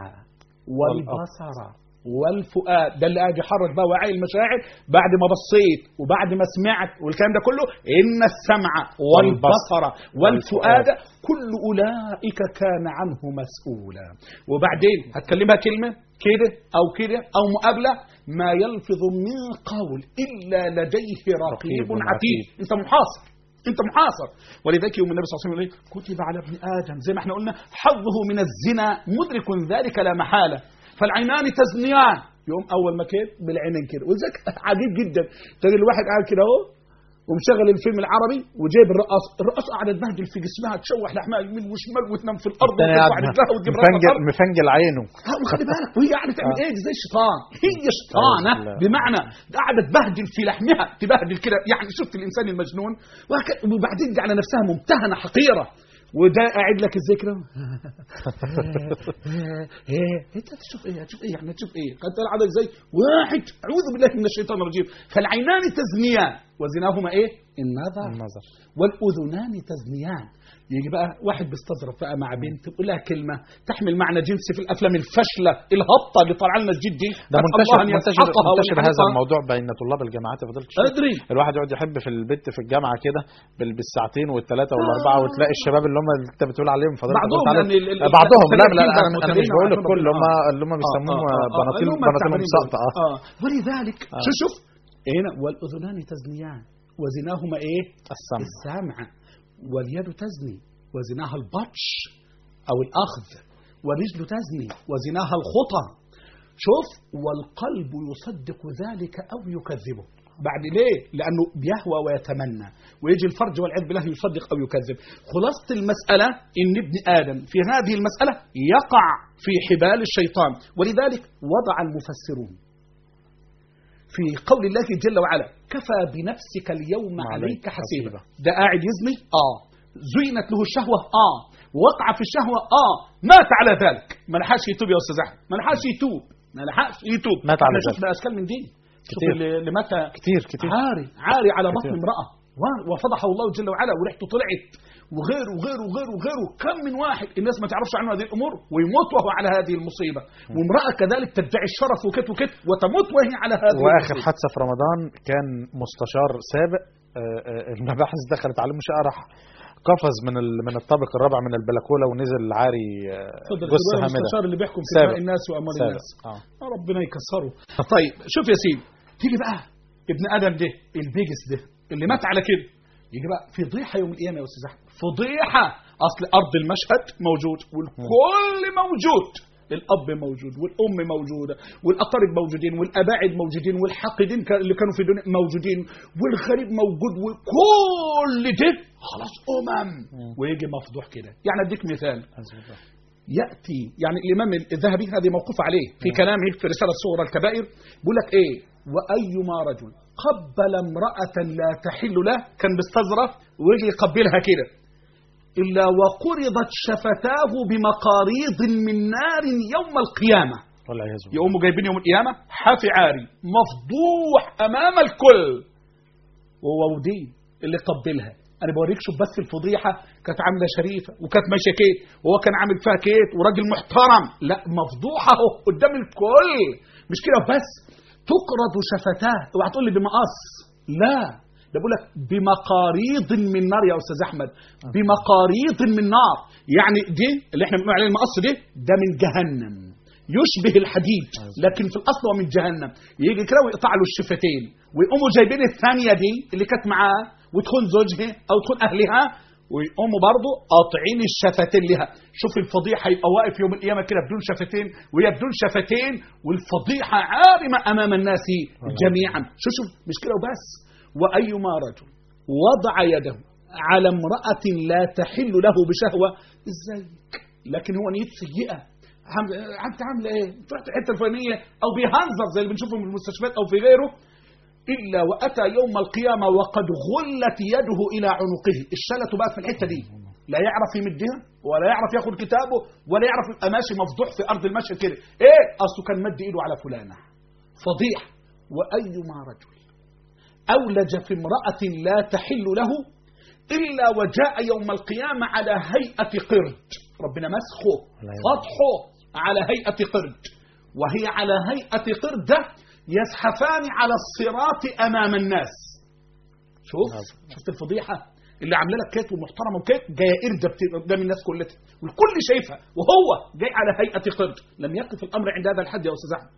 والبصر والفؤاد ده اللي قاعد يحرك بقى وعي المشاعر بعد ما بصيت وبعد ما سمعت والكلام ده كله ان السمع والبصر والفؤاد كل اولئك كان عنه مسؤولا وبعدين هتكلمها كلمه كده او كده او مقابله ما يلفظ من قول الا لديه رقيب رقيب عتيد انت محاصر انت محاصر ولذلك يوم النبي صلى الله عليه وسلم يقول إيه؟ كتب على ابن ادم زي ما احنا قلنا حظه من الزنا مدرك ذلك لا محاله فالعينان تزنيان يوم اول ما كده بالعينين كده ولذلك عجيب جدا تلاقي الواحد قاعد كده اهو ومشغل الفيلم العربي وجايب الرقاص الرقاصه قاعده تبهدل في جسمها تشوح لحمها يمين وشمال وتنام في الارض الثاني وترفع قاعد رجلها وتجيب راسها مفنجل الأرض. مفنجل عينه ها وخلي بالك وهي قاعده تعمل آه. ايه دي زي الشيطان هي شيطانه أعوذ بالله. بمعنى قاعده تبهدل في لحمها تبهدل كده يعني شفت الانسان المجنون وهك- وبعدين دي على نفسها ممتهنه حقيره وده قاعد لك ازاي كده ايه انت تشوف ايه هتشوف ايه يعني هتشوف ايه قد قال ازاي واحد اعوذ بالله من الشيطان الرجيم فالعينان تزنيان وزناهما ايه النظر النظر والاذنان تزنيان يجي بقى واحد بيستظرف بقى مع بنت تقول لها كلمه تحمل معنى جنسي في الافلام الفاشله الهبطه اللي طالعه لنا جديد دي ده أسأل منتشر الله أن منتشر, يسحقها منتشر هذا ويحرقها. الموضوع بين طلاب الجامعات يا فضيله الشيخ ادري الواحد يقعد يحب في البت في الجامعه كده بال- بالساعتين والثلاثه والاربعه وتلاقي الشباب اللي هم اللي انت بتقول عليهم فضيله بعضهم قلت عليهم. يعني ال- ال- بعضهم لا لا التلاتين لا بقى انا أنا مش متابعين بقول وعارفين الكل هم ربنا. اللي هم آه، بيسموهم آه، آه، بناطيل اللي هم بناطيلهم التعبانين ساقطه دول. اه اه ولذلك شوف شوف هنا والاذنان تزنيان وزناهما ايه؟ السمع السمع واليد تزني وزناها البطش او الاخذ والرجل تزني وزناها الخطى شوف والقلب يصدق ذلك او يكذبه بعد ليه؟ لانه بيهوى ويتمنى ويجي الفرج والعياذ بالله يصدق او يكذب خلاصه المساله ان ابن ادم في هذه المساله يقع في حبال الشيطان ولذلك وضع المفسرون في قول الله جل وعلا كفى بنفسك اليوم عليك عليك حسيبا حسيبا. ده قاعد يزني اه زينت له الشهوه اه وقع في الشهوه اه مات على ذلك ما لحقش يتوب يا استاذ احمد ما لحقش يتوب ما لحقش يتوب مات على احنا ذلك. شفنا اشكال من دي شوف كتير. اللي اللي مات كتير كتير عاري عاري على بطن كتير. امراه و- وفضحه الله جل وعلا وريحته طلعت وغيره وغيره وغيره وغيره كم من واحد الناس ما تعرفش عنه هذه الامور ويموت وهو على هذه المصيبه وامراه كذلك تدعي الشرف وكت وكت وتموت وهي على هذه واخر المصيبة. حادثه في رمضان كان مستشار سابق آه، آه، المباحث دخلت عليه مش راح قفز من ال- من الطابق الرابع من البلكونه ونزل عاري آه، تفضل جثه خبير هامده المستشار اللي بيحكم في سابق. دماء الناس واموال سابق. الناس اه يا ربنا يكسره طيب شوف يا سيدي تيجي بقى ابن ادم ده البيجس ده اللي مات على كده يجي بقى فضيحه يوم القيامه يا استاذ احمد فضيحه اصل ارض المشهد موجود والكل موجود الاب موجود والام موجوده والاقارب موجودين والاباعد موجودين والحاقدين كا- اللي كانوا في الدنيا موجودين والغريب موجود وكل ده خلاص امم ويجي مفضوح كده يعني اديك مثال ياتي يعني الامام الذهبي هذه موقوف عليه في كلامه في رساله صور الكبائر بيقول لك ايه وايما رجل قبل امراه لا تحل له كان بيستظرف ويجي يقبلها كده إلا وقرضت شفتاه بمقاريض من نار يوم القيامة والعياذ بالله يقوموا جايبين يوم القيامة حافي عاري مفضوح أمام الكل وهو ودي اللي قبلها أنا بوريك شوف بس الفضيحة كانت عاملة شريفة وكانت ماشية كيت وهو كان عامل فيها كيت وراجل محترم لا مفضوحة اهو قدام الكل مش كده بس تقرض شفتاه اوعى تقول لي بمقص لا ده بقول لك بمقاريض من نار يا استاذ احمد بمقاريض من نار يعني دي اللي احنا بنقول عليه المقص دي ده من جهنم يشبه الحديد لكن في الاصل هو من جهنم يجي كده ويقطع له الشفتين ويقوموا جايبين الثانيه دي اللي كانت معاه وتكون زوجها او تكون اهلها ويقوموا برضه قاطعين الشفتين لها شوف الفضيحه يبقى واقف يوم القيامه كده بدون شفتين وهي بدون شفتين والفضيحه عارمه امام الناس جميعا شوف شوف مش كده وبس وايما رجل وضع يده على امراه لا تحل له بشهوه ازيك لكن هو نيته سيئه عم انت عامله ايه؟ رحت الحته الفلانيه او بيهنزر زي اللي بنشوفه في المستشفيات او في غيره الا واتى يوم القيامه وقد غلت يده الى عنقه الشلة بقى في الحته دي لا يعرف يمدها ولا يعرف ياخد كتابه ولا يعرف يبقى ماشي مفضوح في ارض المشي كده ايه اصله كان مد ايده على فلانه فضيح وايما رجل اولج في امراه لا تحل له الا وجاء يوم القيامه على هيئه قرد ربنا مسخه فضحه على هيئه قرد وهي على هيئه قرده يزحفان على الصراط امام الناس شوف شفت الفضيحه اللي عامله لك كيت ومحترمه وكيت جايه قرده بت- قدام الناس كلها والكل شايفها وهو جاي على هيئه قرد لم يقف الامر عند هذا الحد يا استاذ احمد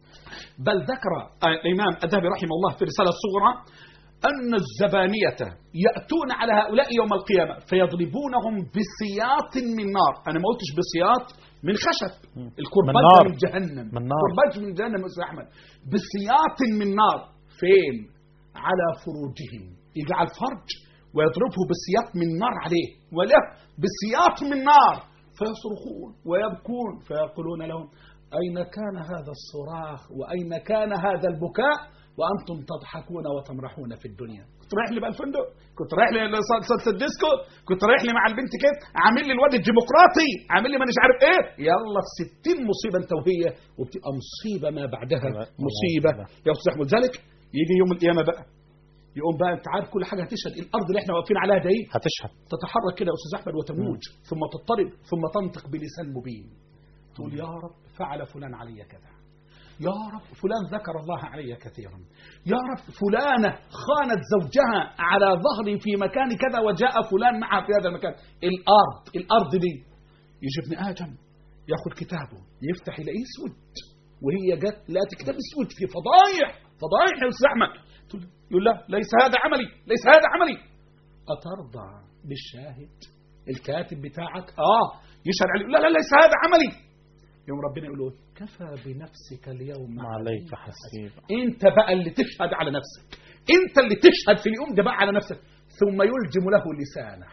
بل ذكر الامام الذهبي رحمه الله في الرساله الصغرى ان الزبانيه ياتون على هؤلاء يوم القيامه فيضربونهم بسياط من نار انا ما قلتش بسياط من خشب الكرباج من نار. من جهنم من نار. كرباج من جهنم يا استاذ احمد بسياط من نار فين على فروجهم يجعل فرج ويضربه بسياط من نار عليه وله بسياط من نار فيصرخون ويبكون فيقولون لهم أين كان هذا الصراخ وأين كان هذا البكاء وأنتم تضحكون وتمرحون في الدنيا كنت رايح لي بقى الفندق كنت رايح لي صلصة الديسكو كنت رايح لي مع البنت كده عامل لي الواد الديمقراطي عامل لي ما مش عارف ايه يلا في 60 مصيبه انت وهي وبتبقى مصيبه ما بعدها الله مصيبه الله. يا استاذ احمد ذلك يجي يوم القيامه بقى يقوم بقى انت عارف كل حاجه هتشهد الارض اللي احنا واقفين عليها ده ايه هتشهد تتحرك كده يا استاذ احمد وتموج ثم تضطرب ثم تنطق بلسان مبين تقول يا رب فعل فلان علي كذا يا رب فلان ذكر الله علي كثيرا يا رب فلانة خانت زوجها على ظهري في مكان كذا وجاء فلان معها في هذا المكان الأرض الأرض دي يجي ابن آدم ياخذ كتابه يفتح يلاقيه اسود وهي جت لقت كتاب اسود في فضايح فضايح يا استاذ احمد تقول له- يقول لا ليس هذا عملي ليس هذا عملي أترضى بالشاهد الكاتب بتاعك اه يشهد عليه لا لا ليس هذا عملي يوم ربنا يقول له كفى بنفسك اليوم ما عليك حسيب انت بقى اللي تشهد على نفسك انت اللي تشهد في اليوم ده بقى على نفسك ثم يلجم له لسانه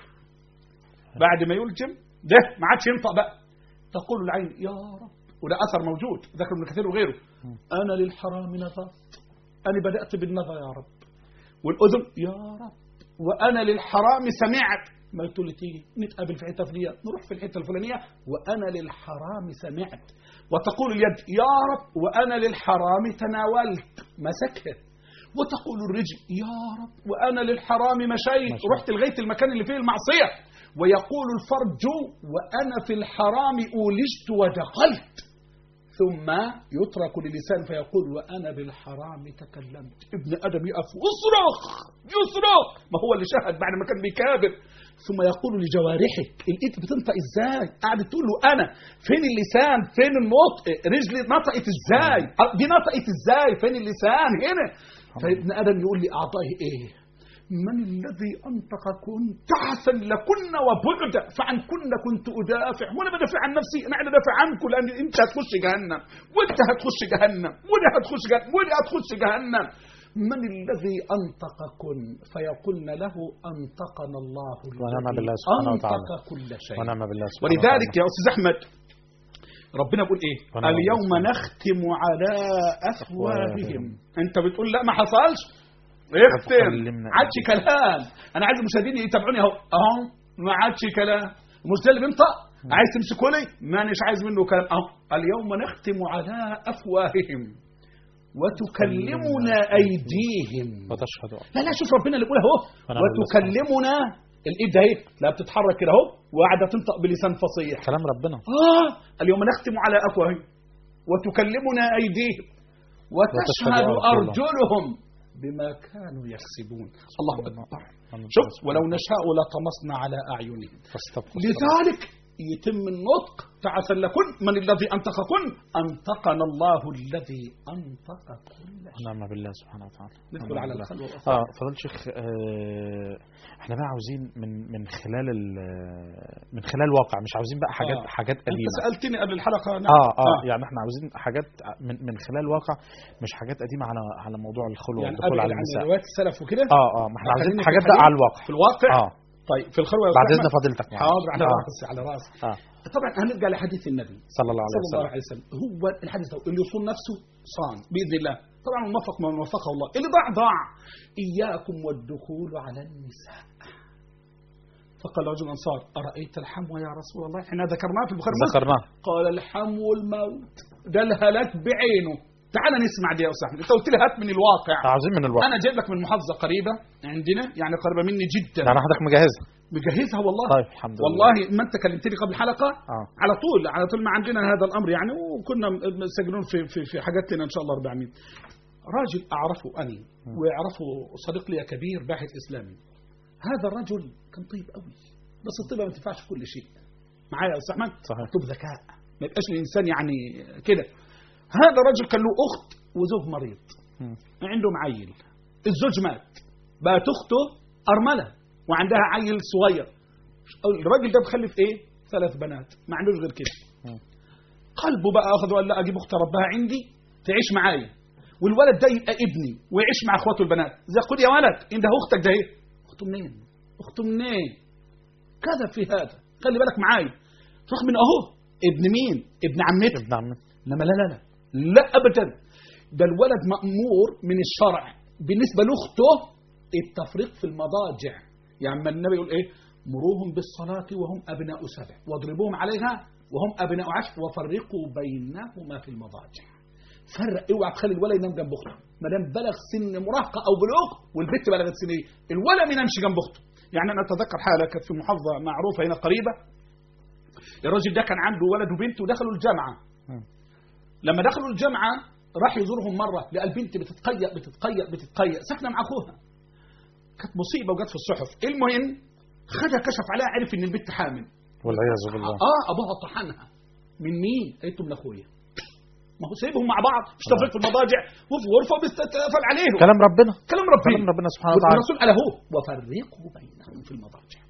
بعد ما يلجم ده ما عادش ينطق بقى تقول العين يا رب وده اثر موجود ذكر ابن كثير وغيره انا للحرام نظرت انا بدات بالنظر يا رب والاذن يا رب وانا للحرام سمعت ما قلت له تيجي نتقابل في الحته الفلانيه نروح في الحته الفلانيه وانا للحرام سمعت وتقول اليد يا رب وانا للحرام تناولت مسكها وتقول الرجل يا رب وانا للحرام مشيت مشيت. رحت لغايه المكان اللي فيه المعصيه ويقول الفرج وانا في الحرام اولجت ودخلت ثم يترك للسان فيقول وانا بالحرام تكلمت ابن ادم يقف يصرخ يصرخ ما هو اللي شهد بعد ما كان بيكابر ثم يقول لجوارحك الايد بتنطق ازاي قاعد تقول له انا فين اللسان فين النطق رجلي نطقت ازاي دي نطقت ازاي فين اللسان هنا فابن ادم يقول لي اعضائي ايه من الذي أنطقكن تعسا لكن وبعدا فعن كن كنت أدافع وأنا بدافع عن نفسي أنا قاعد أدافع عنكم لأن أنت هتخش جهنم وأنت هتخش جهنم وأنا هتخش جهنم وأنا هتخش جهنم من الذي أنطقكن فيقولن له أنطقنا الله ونعم الذي بالله سبحانه وتعالى. أنطق كل شيء ونعم بالله سبحانه ولذلك وتعالى. يا أستاذ أحمد ربنا بيقول ايه ونعم اليوم بالله. نختم على افواههم أفواههم. انت بتقول لا ما حصلش اختم وكلمنا عادش كلام انا عايز المشاهدين يتابعوني اهو اهو ما عادش كلام مش ده اللي بينطق عايز تمسكه لي مانيش عايز منه كلام اهو اليوم نختم على افواههم وتكلمنا ايديهم وتشهد أن لا لا شوف ربنا اللي بيقول اهو ونعم وتكلمنا الايد اهي لا بتتحرك كده اهو وقاعده تنطق بلسان فصيح كلام ربنا اه اليوم نختم على افواههم وتكلمنا ايديهم وتشهد وتشهد ارجلهم بما كانوا يكسبون الله اكبر شوف ولو نشاء لطمسنا على اعينهم فاستبقوا لذلك يتم النطق تعسا لكن من الذي انطقكن انطقنا الله الذي انطق كل شيء ونعم بالله سبحانه وتعالى ندخل ونعم على بالله. الخلوه اه فضل شيخ آه احنا بقى عاوزين من من خلال ال- من خلال الواقع مش عاوزين بقى حاجات آه. حاجات انت قديمه سالتني قبل الحلقه نعم. اه اه يعني احنا عاوزين حاجات من من خلال الواقع مش حاجات قديمه على على موضوع الخلوه يعني والدخول قبل على عن النساء روايات السلف وكده اه اه ما احنا عاوزين خلينا في حاجات بقى الحديث. على الواقع في الواقع اه طيب في الخلوه يا بعد أستاذ اذن أحمد. فضيلتك يعني. حاضر على آه. راسي على راسي اه طبعا هنرجع لحديث النبي صلى الله عليه صلى الله وسلم عليه وسلم هو الحديث ده اللي يصون نفسه صان باذن الله طبعا موفق من وفقه الله اللي ضاع ضاع اياكم والدخول على النساء فقال رجل الانصار ارايت الحمو يا رسول الله احنا ذكرناه في البخاري ومسلم. ذكرناه قال الحمو الموت ده الهلاك بعينه تعال نسمع دي يا استاذ احمد انت قلت لي هات من الواقع عاوزين من الواقع انا جايب لك من محافظه قريبه عندنا يعني قريبه مني جدا يعني حضرتك مجهزها مجهزها والله طيب الحمد لله والله ما انت كلمتني قبل الحلقه اه على طول على طول ما عندنا هذا الامر يعني وكنا مسجلون في في في حاجات لنا ان شاء الله 400 راجل اعرفه اني ويعرفه صديق لي كبير باحث اسلامي هذا الرجل كان طيب قوي بس الطيبه ما تنفعش في كل شيء معايا يا استاذ احمد صحيح. طب ذكاء ما يبقاش الانسان يعني كده هذا الرجل كان له اخت وزوج مريض مم. عنده معيل الزوج مات بقت اخته ارمله وعندها عيل صغير الراجل ده مخلف ايه ثلاث بنات ما عندوش غير كده مم. قلبه بقى اخذ وقال لا اجيب اخت ربها عندي تعيش معايا والولد ده يبقى ابني ويعيش مع اخواته البنات زي خد يا ولد انت اختك ده ايه اخته منين اخته منين كذا في هذا خلي بالك معايا رغم من اهو ابن مين ابن عمتي ابن عمي انما لا لا لا لا ابدا ده الولد مامور من الشرع بالنسبه لاخته التفريق في المضاجع يعني ما النبي يقول ايه مروهم بالصلاه وهم ابناء سبع واضربوهم عليها وهم ابناء عشر وفرقوا بينهما في المضاجع فرق اوعى تخلي الولد ينام جنب اخته ما دام بلغ سن مراهقه او بلوغ والبنت بلغت سن ايه الولد ما ينامش جنب اخته يعني انا اتذكر حاله كانت في محافظه معروفه هنا قريبه الراجل ده كان عنده ولد وبنت ودخلوا الجامعه مم. لما دخلوا الجامعه راح يزورهم مره لقى البنت بتتقيأ بتتقيأ بتتقيأ ساكنه مع اخوها كانت مصيبه وجت في الصحف المهم خدها كشف عليها عرف ان البنت حامل والعياذ بالله اه ابوها طحنها من مين؟ قالت له من اخويا ما هو سايبهم مع بعض مش تفريق في المضاجع وفي غرفه بيستقفل عليهم كلام ربنا كلام ربنا كلام ربنا سبحانه وتعالى والرسول قال اهو وفرقوا بينهم في المضاجع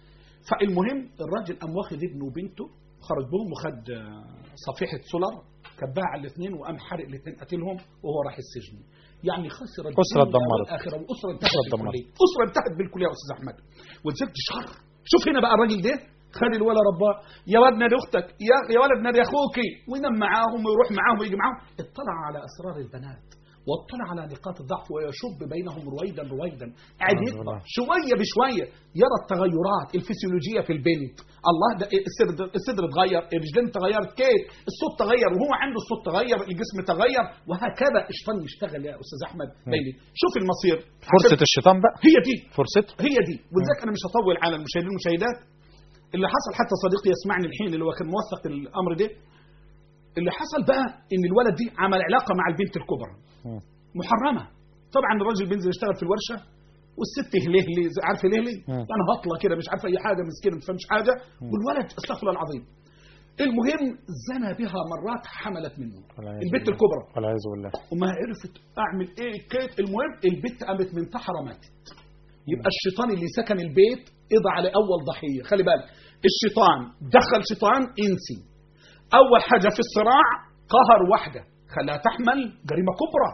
فالمهم الراجل قام واخد ابنه وبنته خرج بهم وخد آه، صفيحه سولر كبها على الاثنين وقام حرق الاثنين قتلهم وهو راح السجن يعني خسر الدنيا أسرة اتدمرت. والاخره واسره انتهت أسرة اتدمرت. بالكليه اسره انتهت بالكليه يا استاذ احمد ولذلك دي شر شوف هنا بقى الراجل ده خد الولد رباه يا ولد نادي اختك يا يا ولد نادي اخوكي وينام معاهم ويروح معاهم ويجي معاهم اطلع على اسرار البنات واطلع على نقاط الضعف ويشب بينهم رويدا رويدا قاعد سبحان يطلع الله. شويه بشويه يرى التغيرات الفسيولوجيه في البنت الله ده الصدر الصدر اتغير الرجلين تغيرت كيف الصوت تغير وهو عنده الصوت تغير الجسم تغير وهكذا الشيطان يشتغل يا استاذ احمد بيلي شوف المصير فرصة الشيطان بقى هي دي فرصته هي دي ولذلك انا مش هطول على المشاهدين والمشاهدات اللي حصل حتى صديقي يسمعني الحين اللي هو كان موثق الامر ده اللي حصل بقى ان الولد دي عمل علاقه مع البنت الكبرى مم. محرمه طبعا الراجل بينزل يشتغل في الورشه والست هلهلي زي- عارفه لهلي مم. يعني هطله كده مش عارفه اي حاجه مسكينه ما تفهمش حاجه والولد استغفر الله العظيم المهم زنى بها مرات حملت منه والعياذ البنت بالله. الكبرى والعياذ بالله وما عرفت اعمل ايه كيت المهم البت قامت منتحره ماتت يبقى الشيطان اللي سكن البيت قضى على اول ضحيه خلي بالك الشيطان دخل شيطان انسي اول حاجه في الصراع قهر واحده خلاها تحمل جريمه كبرى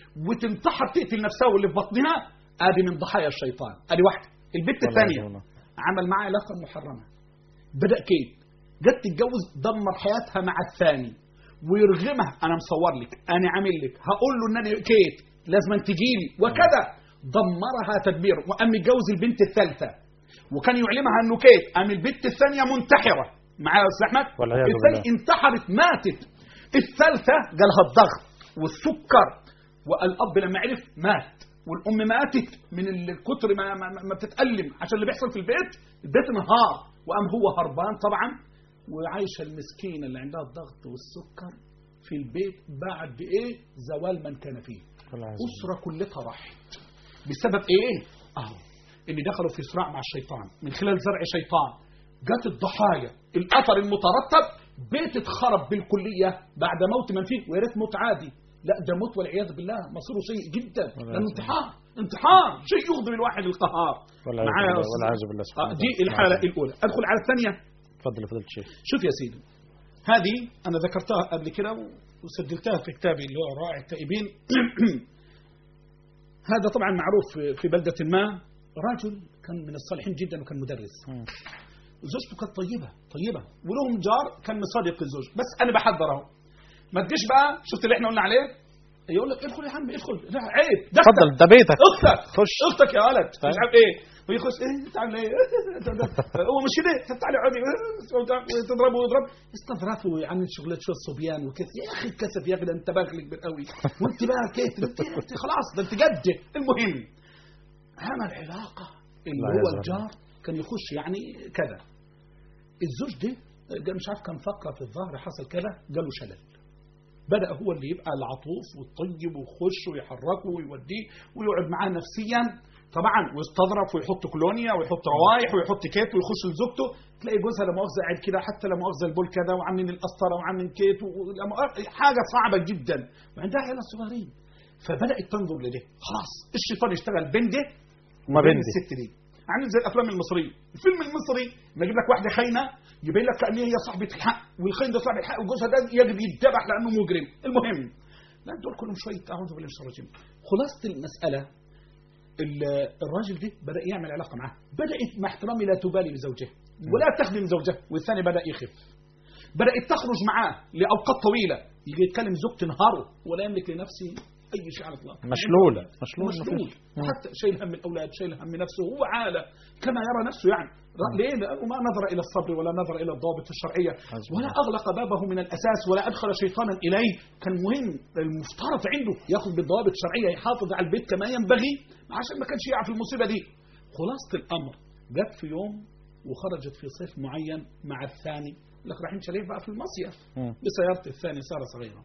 وتنتحر تقتل نفسها واللي في بطنها ادي من ضحايا الشيطان ادي واحده البت والعياذ الثانيه بالله. عمل معها علاقه محرمه بدا كيت جت تتجوز دمر حياتها مع الثاني ويرغمها انا مصور لك انا عامل لك هقول له ان انا كيت لازم تجي لي وكذا دمرها تدمير وقام متجوز البنت الثالثه وكان يعلمها انه كيف قام البت الثانيه منتحره معايا يا استاذ احمد والعياذ الثانيه بالله. انتحرت ماتت الثالثه جالها الضغط والسكر والاب لما عرف مات والام ماتت من الكتر ما, ما, ما بتتالم عشان اللي بيحصل في البيت البيت انهار وقام هو هربان طبعا وعايشه المسكينه اللي عندها الضغط والسكر في البيت بعد ايه زوال من كان فيه والعياذ اسره كلها راحت بسبب ايه اهو ان دخلوا في صراع مع الشيطان من خلال زرع شيطان جت الضحايا الاثر المترتب بيت اتخرب بالكليه بعد موت من فيه ويا ريت موت عادي لا ده موت والعياذ بالله مصيره سيء جدا لانه انتحار انتحار شيء يغضب الواحد القهار والعياذ معايا يا بالله- أستاذ؟ والعياذ بالله سبحانه آه، دي وتعالى. الحاله الاولى ادخل على الثانيه اتفضل يا فضيله الشيخ شوف يا سيدي هذه انا ذكرتها قبل كده وسجلتها في كتابي اللي هو رائع التائبين هذا طبعا معروف في- في بلده ما رجل كان من الصالحين جدا وكان مدرس مم. زوجته كانت طيبه طيبه ولهم جار كان مصادق الزوج بس انا بحذره ما تجيش بقى شفت اللي احنا قلنا عليه يقول لك ادخل يا عم ادخل لا عيب ده اتفضل ده بيتك اختك خش. اختك يا ولد طيب. مش عارف ايه ويخش ايه تعمل ايه هو مش كده طب تعالى اقعدي وتضربه ويضرب استظرفوا يعني شغلات شو الصبيان وكذا يا اخي الكسف يا اخي ده انت باغل كبير قوي وانت بقى كيف انت انت خلاص ده انت جد المهم عمل علاقه اللي لا هو يزال. الجار كان يخش يعني كذا الزوج ده ده مش عارف كان فقره في الظهر حصل كذا جاله شلل بدأ هو اللي يبقى العطوف والطيب ويخش ويحركه ويوديه ويقعد معاه نفسيا طبعا ويستظرف ويحط كولونيا ويحط روايح ويحط كيت ويخش لزوجته تلاقي جوزها لا مؤاخذه قاعد كده حتى لا مؤاخذه البول كذا وعاملين القسطره وعاملين كيت و- لا مؤاخذة- حاجه صعبه جدا وعندها عيال صغيرين فبدات تنظر لده خلاص الشيطان يشتغل بين ده وما وبين بين دي. الست دي عامل زي الافلام المصريه الفيلم المصري لما يجيب لك واحده خاينه يبين لك كان هي صاحبه الحق والخاين ده صاحب الحق وجوزها ده يجب يتذبح لانه مجرم المهم لا دول كلهم شويه اعوذ بالله من الشيطان الرجيم خلاصه المساله ال- الراجل ده بدا يعمل علاقه معاه بدات مع احترامي لا تبالي بزوجها ولا تخدم زوجها والثاني بدا يخف بدات تخرج معاه لاوقات طويله يجي يتكلم زوجته تنهاره ولا يملك لنفسه اي شيء على الاطلاق مشلول مشلول مشلول مفيش. مم. حتى شايل هم الاولاد شايل هم نفسه هو عاله كما يرى نفسه يعني ر- ليه؟ لانه ما نظر الى الصبر ولا نظر الى الضوابط الشرعيه حسبي ولا الله. اغلق بابه من الاساس ولا ادخل شيطانا اليه كان مهم المفترض عنده ياخذ بالضوابط الشرعيه يحافظ على البيت كما ينبغي عشان ما كانش يقع في المصيبه دي خلاصه الامر جت في يوم وخرجت في صيف معين مع الثاني لك رايحين شاليه بقى في المصيف مم. بسيارة الثاني سارة صغيرة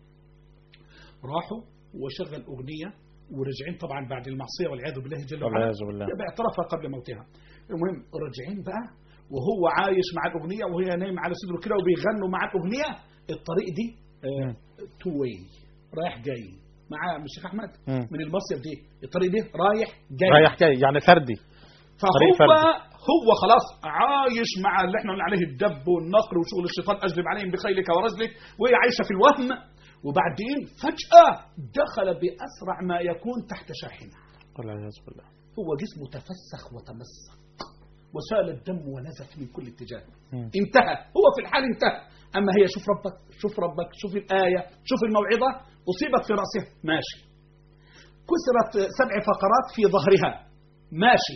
راحوا وشغل أغنية ورجعين طبعا بعد المعصية والعياذ بالله جل وعلا والعياذ بالله باعترافها قبل موتها المهم راجعين بقى وهو عايش مع الأغنية وهي نايم على صدره كده وبيغنوا مع الأغنية الطريق دي مم. تو واي رايح جاي مع مش شيخ أحمد مم. من المصيف دي الطريق ده رايح جاي رايح جاي يعني فردي طريق فهو فردي. هو خلاص عايش مع اللي احنا قلنا عليه الدب والنقر وشغل الشيطان اجلب عليهم بخيلك ورجلك وهي عايشه في الوهم وبعدين فجاه دخل باسرع ما يكون تحت شاحنه والعياذ بالله هو جسمه تفسخ وتمسك وسال الدم ونزف من كل اتجاه مم. انتهى هو في الحال انتهى اما هي شوف ربك شوف ربك شوف الايه شوف الموعظه اصيبت في راسها ماشي كسرت سبع فقرات في ظهرها ماشي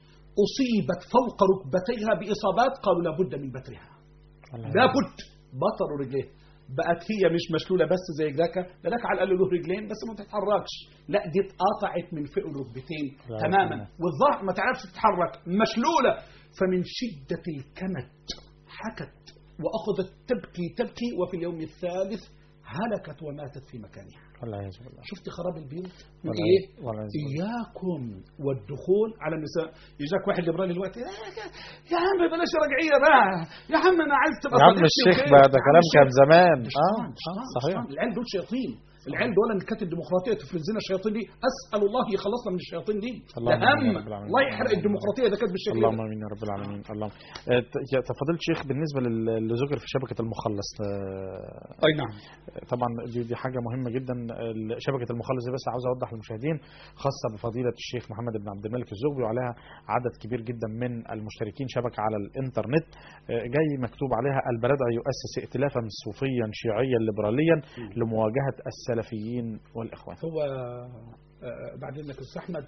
اصيبت فوق ركبتيها باصابات قالوا لابد من بترها والعياذ لابد بطروا رجليه بقت هي مش مشلوله بس زي ذاك ده ذاك على الاقل له رجلين بس ما تتحركش لا دي اتقطعت من فوق الركبتين لا تماما ربنا. والظهر ما تعرفش تتحرك مشلوله فمن شده الكمد حكت واخذت تبكي تبكي وفي اليوم الثالث هلكت وماتت في مكانها والعياذ بالله شفت خراب البيوت والعياذ- ايه والعياذ بالله. اياكم والدخول على النساء يجاك واحد ليبرالي دلوقتي "يا يا عم بلاش رجعيه بقى يا عم انا عايز تبقى يا عم صديقتي الشيخ وكده." بقى ده يا عم كلام الشيخ. كان زمان ده اه شيطان، آه، شيطان، صحيح شيطان. العيال دول شياطين العيال دول اللي كانت الديمقراطيه تفلزنا الشياطين دي اسال الله يخلصنا من الشياطين دي اللهم ده آمين هم يا رب العالمين. الله يحرق الديمقراطيه ده كانت بالشكل اللهم ده امين يا رب العالمين اللهم آه، ت- يا تفضلت شيخ بالنسبه لل- اللي ذكر في شبكه المخلص آه، اي نعم طبعا دي, دي حاجه مهمه جدا ال- شبكه المخلص دي بس عاوز اوضح للمشاهدين خاصه بفضيله الشيخ محمد بن عبد الملك الزغبي وعليها عدد كبير جدا من المشتركين شبكه على الانترنت آه، جاي مكتوب عليها البلدع يؤسس ائتلافا صوفيا شيعيا ليبراليا لمواجهه السلفيين والاخوان هو آه، بعدين لك استاذ احمد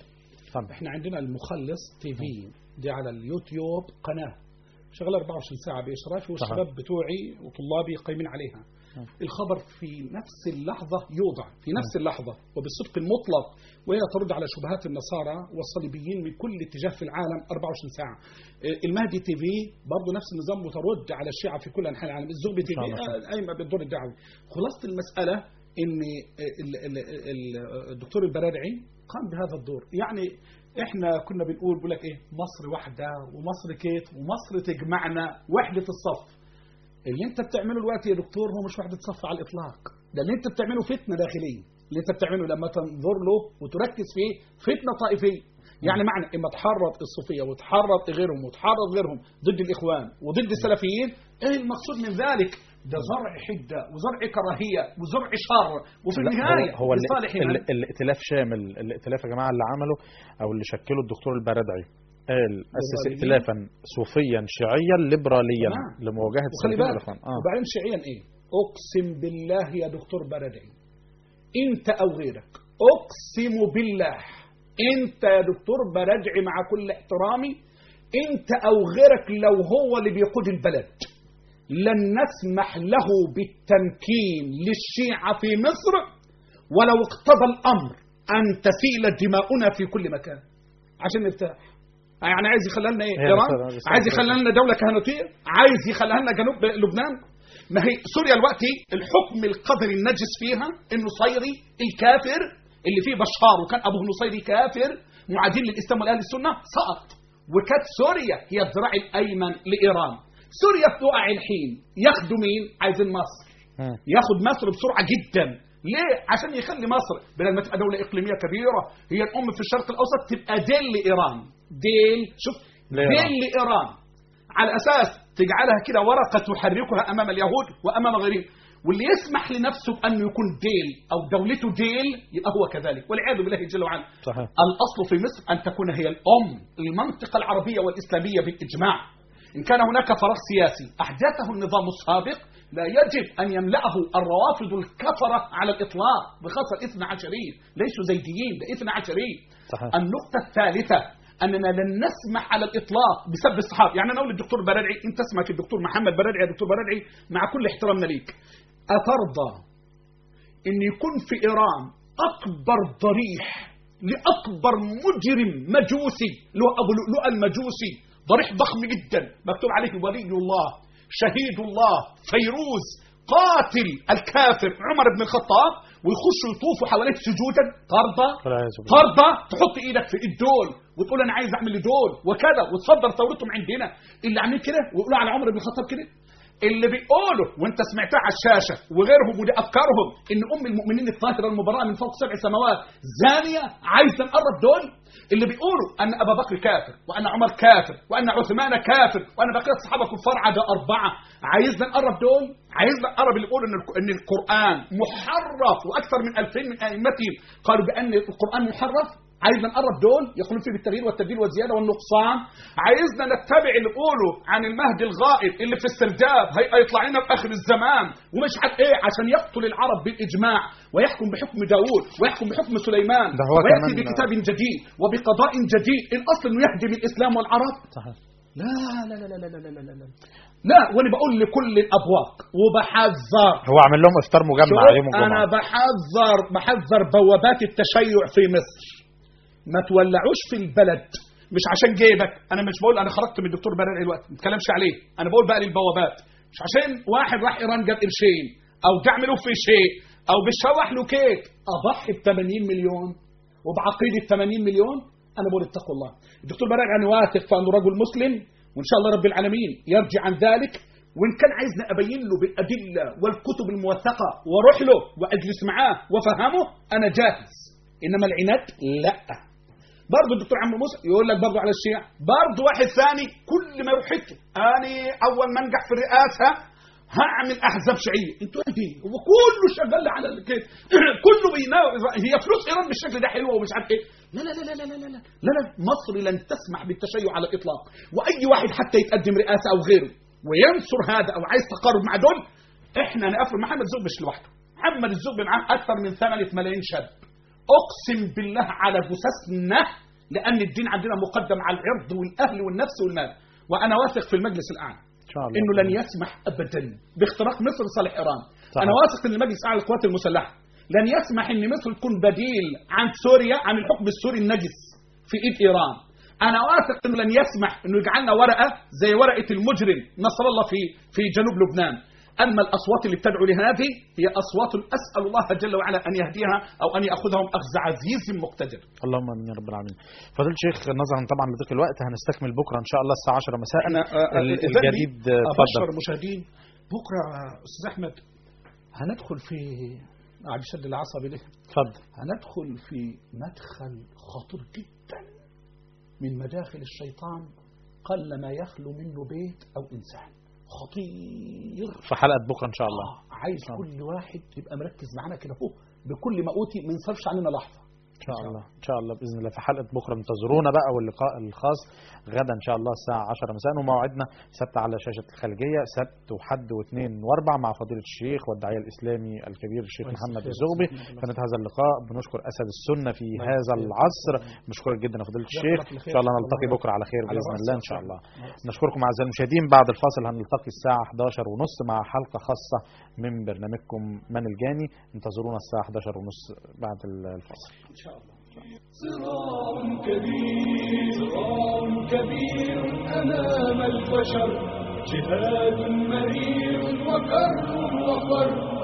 اتفضل. احنا عندنا المخلص تي في دي على اليوتيوب قناه شغاله 24 ساعه باشرافي والشباب بتوعي وطلابي قايمين عليها الخبر في نفس اللحظه يوضع في نفس اللحظه وبالصدق المطلق وهي ترد على شبهات النصارى والصليبيين من كل اتجاه في العالم 24 ساعه آه، المهدي تي في برضه نفس النظام وترد على الشيعه في كل انحاء العالم الزغبي تي في إن شاء الله. آه، قايمه بالدور الدعوي خلاصه المساله ان ال- ال- ال- الدكتور البرادعي قام بهذا الدور يعني احنا كنا بنقول بقول لك ايه مصر واحده ومصر كيت ومصر تجمعنا وحده الصف اللي انت بتعمله دلوقتي يا دكتور هو مش وحده صف على الاطلاق ده اللي انت بتعمله فتنه داخليه اللي انت بتعمله لما تنظر له وتركز فيه فتنه طائفيه يعني معنى اما تحرض الصوفيه وتحرض غيرهم وتحرض غيرهم ضد الاخوان وضد السلفيين ايه المقصود من ذلك ده زرع حده وزرع كراهيه وزرع شر وفي لا، النهايه هو, هو ال- لصالح ال- من؟ الائتلاف شامل الائتلاف يا جماعه اللي عمله او اللي شكله الدكتور البردعي قال اسس ليبراليين. ائتلافا صوفيا شيعيا ليبراليا تمام. لمواجهه وخلي السلفيين بالك والاخوان اه وبعدين شيعيا ايه اقسم بالله يا دكتور بردعي انت او غيرك اقسم بالله انت يا دكتور بردعي مع كل احترامي انت او غيرك لو هو اللي بيقود البلد لن نسمح له بالتمكين للشيعة في مصر ولو اقتضى الامر ان تسيل دماؤنا في كل مكان عشان نرتاح يعني عايز يخلي لنا ايه هي ايران رسالة- رسالة عايز يخلي لنا دوله كهنوتيه عايز يخلي لنا جنوب لبنان ما هي سوريا دلوقتي الحكم القدري النجس فيها النصيري الكافر اللي فيه بشار وكان ابوه نصيري كافر معادين للاسلام والاهل السنه سقط وكانت سوريا هي الذراع الايمن لايران سوريا بتقع الحين ياخدوا مين عايزين مصر مم. ياخد مصر بسرعه جدا ليه عشان يخلي مصر بدل ما تبقى دوله اقليميه كبيره هي الام في الشرق الاوسط تبقى ديل لايران ديل شوف لإيران. ديل لايران على اساس تجعلها كده ورقه تحركها امام اليهود وامام غيرهم واللي يسمح لنفسه بانه يكون ديل او دولته ديل يبقى هو كذلك والعياذ بالله جل وعلا صحيح الأصل في مصر أن تكون هي الأم المنطقة العربية والإسلامية بالإجماع إن كان هناك فراغ سياسي أحدثه النظام السابق لا يجب أن يملأه الروافض الكفرة على الإطلاق بخاصة الاثنى عشريين ليسوا زيديين ده اثنى عشريين صحيح النقطة الثالثة أننا لن نسمح على الإطلاق بسب الصحابة يعني أنا أقول للدكتور برادعي أنت اسمك الدكتور محمد برادعي يا دكتور برادعي مع كل احترامنا ليك أترضى ان يكون في ايران اكبر ضريح لاكبر مجرم مجوسي اللي هو ابو لؤلؤ المجوسي ضريح ضخم جدا مكتوب عليه ولي الله شهيد الله فيروز قاتل الكافر عمر بن الخطاب ويخشوا يطوفوا حواليه سجودا ترضى والعياذ بالله. ترضى تحط ايدك في ايد دول وتقول انا عايز اعمل لدول وكذا وتصدر ثورتهم عندنا اللي عاملين كده ويقولوا على عمر بن الخطاب كده اللي بيقولوا وانت سمعتها على الشاشه وغيرهم ودي افكارهم ان ام المؤمنين الطاهره المبرأه من فوق سبع سماوات زانيه عايزه نقرب دول اللي بيقولوا ان ابا بكر كافر وان عمر كافر وان عثمان كافر وان بقيه الصحابه كفار عدا اربعه عايزنا نقرب دول عايزنا نقرب اللي بيقولوا ان الك- ان القران محرف واكثر من 2000 من ائمتهم قالوا بان القران محرف عايزنا نقرب دول يقولون فيه بالتغيير والتبديل والزياده والنقصان عايزنا نتبع اللي بيقولوا عن المهدي الغائب اللي في السرداب هيبقى يطلع لنا في اخر الزمان ومش عارف ايه عشان يقتل العرب بالاجماع ويحكم بحكم داوود ويحكم بحكم سليمان ده هو وياتي كمان- بكتاب جديد وبقضاء جديد الاصل انه يهدم الاسلام والعرب صحيح لا لا لا لا لا لا لا لا لا لا وانا بقول لكل الابواق وبحذر هو عامل لهم افطار مجمع شوف، يوم انا الجمعه بحذر بحذر بوابات التشيع في مصر ما تولعوش في البلد مش عشان جيبك انا مش بقول انا خرجت من الدكتور بلال الوقت ما اتكلمش عليه انا بقول بقى للبوابات مش عشان واحد راح ايران جاب قرشين او تعملوا في شيء او بتشوح له كيك اضحي ب 80 مليون وبعقيده 80 مليون انا بقول اتقوا الله الدكتور بلال انا واثق في انه رجل مسلم وان شاء الله رب العالمين يرجع عن ذلك وان كان عايزني ابين له بالادله والكتب الموثقه واروح له واجلس معاه وافهمه انا جاهز انما العناد لا برضه الدكتور عمرو موسى يقول لك برضه على الشيعة برضه واحد ثاني كل ما يروح حته انا اول ما انجح في الرئاسه هعمل احزاب شيعيه انتوا ايه دي هو كله شغال على كده كله بيناوي هي فلوس ايران بالشكل ده حلوه ومش عارف ايه لا لا لا لا لا لا لا لا لا مصر لن تسمح بالتشيع على الاطلاق واي واحد حتى يتقدم رئاسه او غيره وينصر هذا او عايز تقارب مع دول احنا نقفل محمد زوب مش لوحده محمد الزوب معاه اكثر من 8 ملايين شاب اقسم بالله على جثثنا لان الدين عندنا مقدم على العرض والاهل والنفس والمال وانا واثق في المجلس الاعلى ان شاء الله انه لن يسمح ابدا باختراق مصر لصالح ايران صحيح. انا واثق ان المجلس الاعلى للقوات المسلحه لن يسمح ان مصر تكون بديل عن سوريا عن الحكم السوري النجس في ايد ايران انا واثق انه لن يسمح انه يجعلنا ورقه زي ورقه المجرم نصر الله في في جنوب لبنان اما الاصوات اللي بتدعو لهذه هي اصوات اسال الله جل وعلا ان يهديها او ان ياخذهم اخذ عزيز مقتدر اللهم امين يا رب العالمين فضيله الشيخ نظرا طبعا لضيق الوقت هنستكمل بكره ان شاء الله الساعه 10 مساء انا آه، ال- إذن الجديد لي آه، ابشر اتفضل المشاهدين بكره يا استاذ احمد هندخل في عبد الشد العصبي ده اتفضل هندخل في مدخل خطير جدا من مداخل الشيطان قل ما يخلو منه بيت او انسان خطير في حلقه بكره ان شاء الله آه عايز طبعا. كل واحد يبقى مركز معانا كده اهو بكل ما اوتي ما ينصرفش عننا لحظه ان شاء الله ان شاء الله باذن الله في حلقه بكره انتظرونا بقى واللقاء الخاص غدا ان شاء الله الساعه 10 مساء وموعدنا سبت على شاشه الخليجيه سبت وحد واثنين واربع مع فضيله الشيخ والداعيه الاسلامي الكبير الشيخ كويس. محمد خير. الزغبي بسم الله. كانت هذا اللقاء بنشكر اسد السنه في الله هذا يخليك. العصر بنشكرك جدا يا فضيله الشيخ الله ان شاء الله خير. نلتقي الله بكره على خير على باذن رأس الله ان شاء الخير. الله على رأس نشكركم اعزائي المشاهدين بعد الفاصل هنلتقي الساعه 11 ونص مع حلقه خاصه من برنامجكم من الجاني انتظرونا الساعه 11 ونص بعد الفاصل ان شاء الله صراع كبير صراع كبير أمام البشر جهاد مرير وكر وفر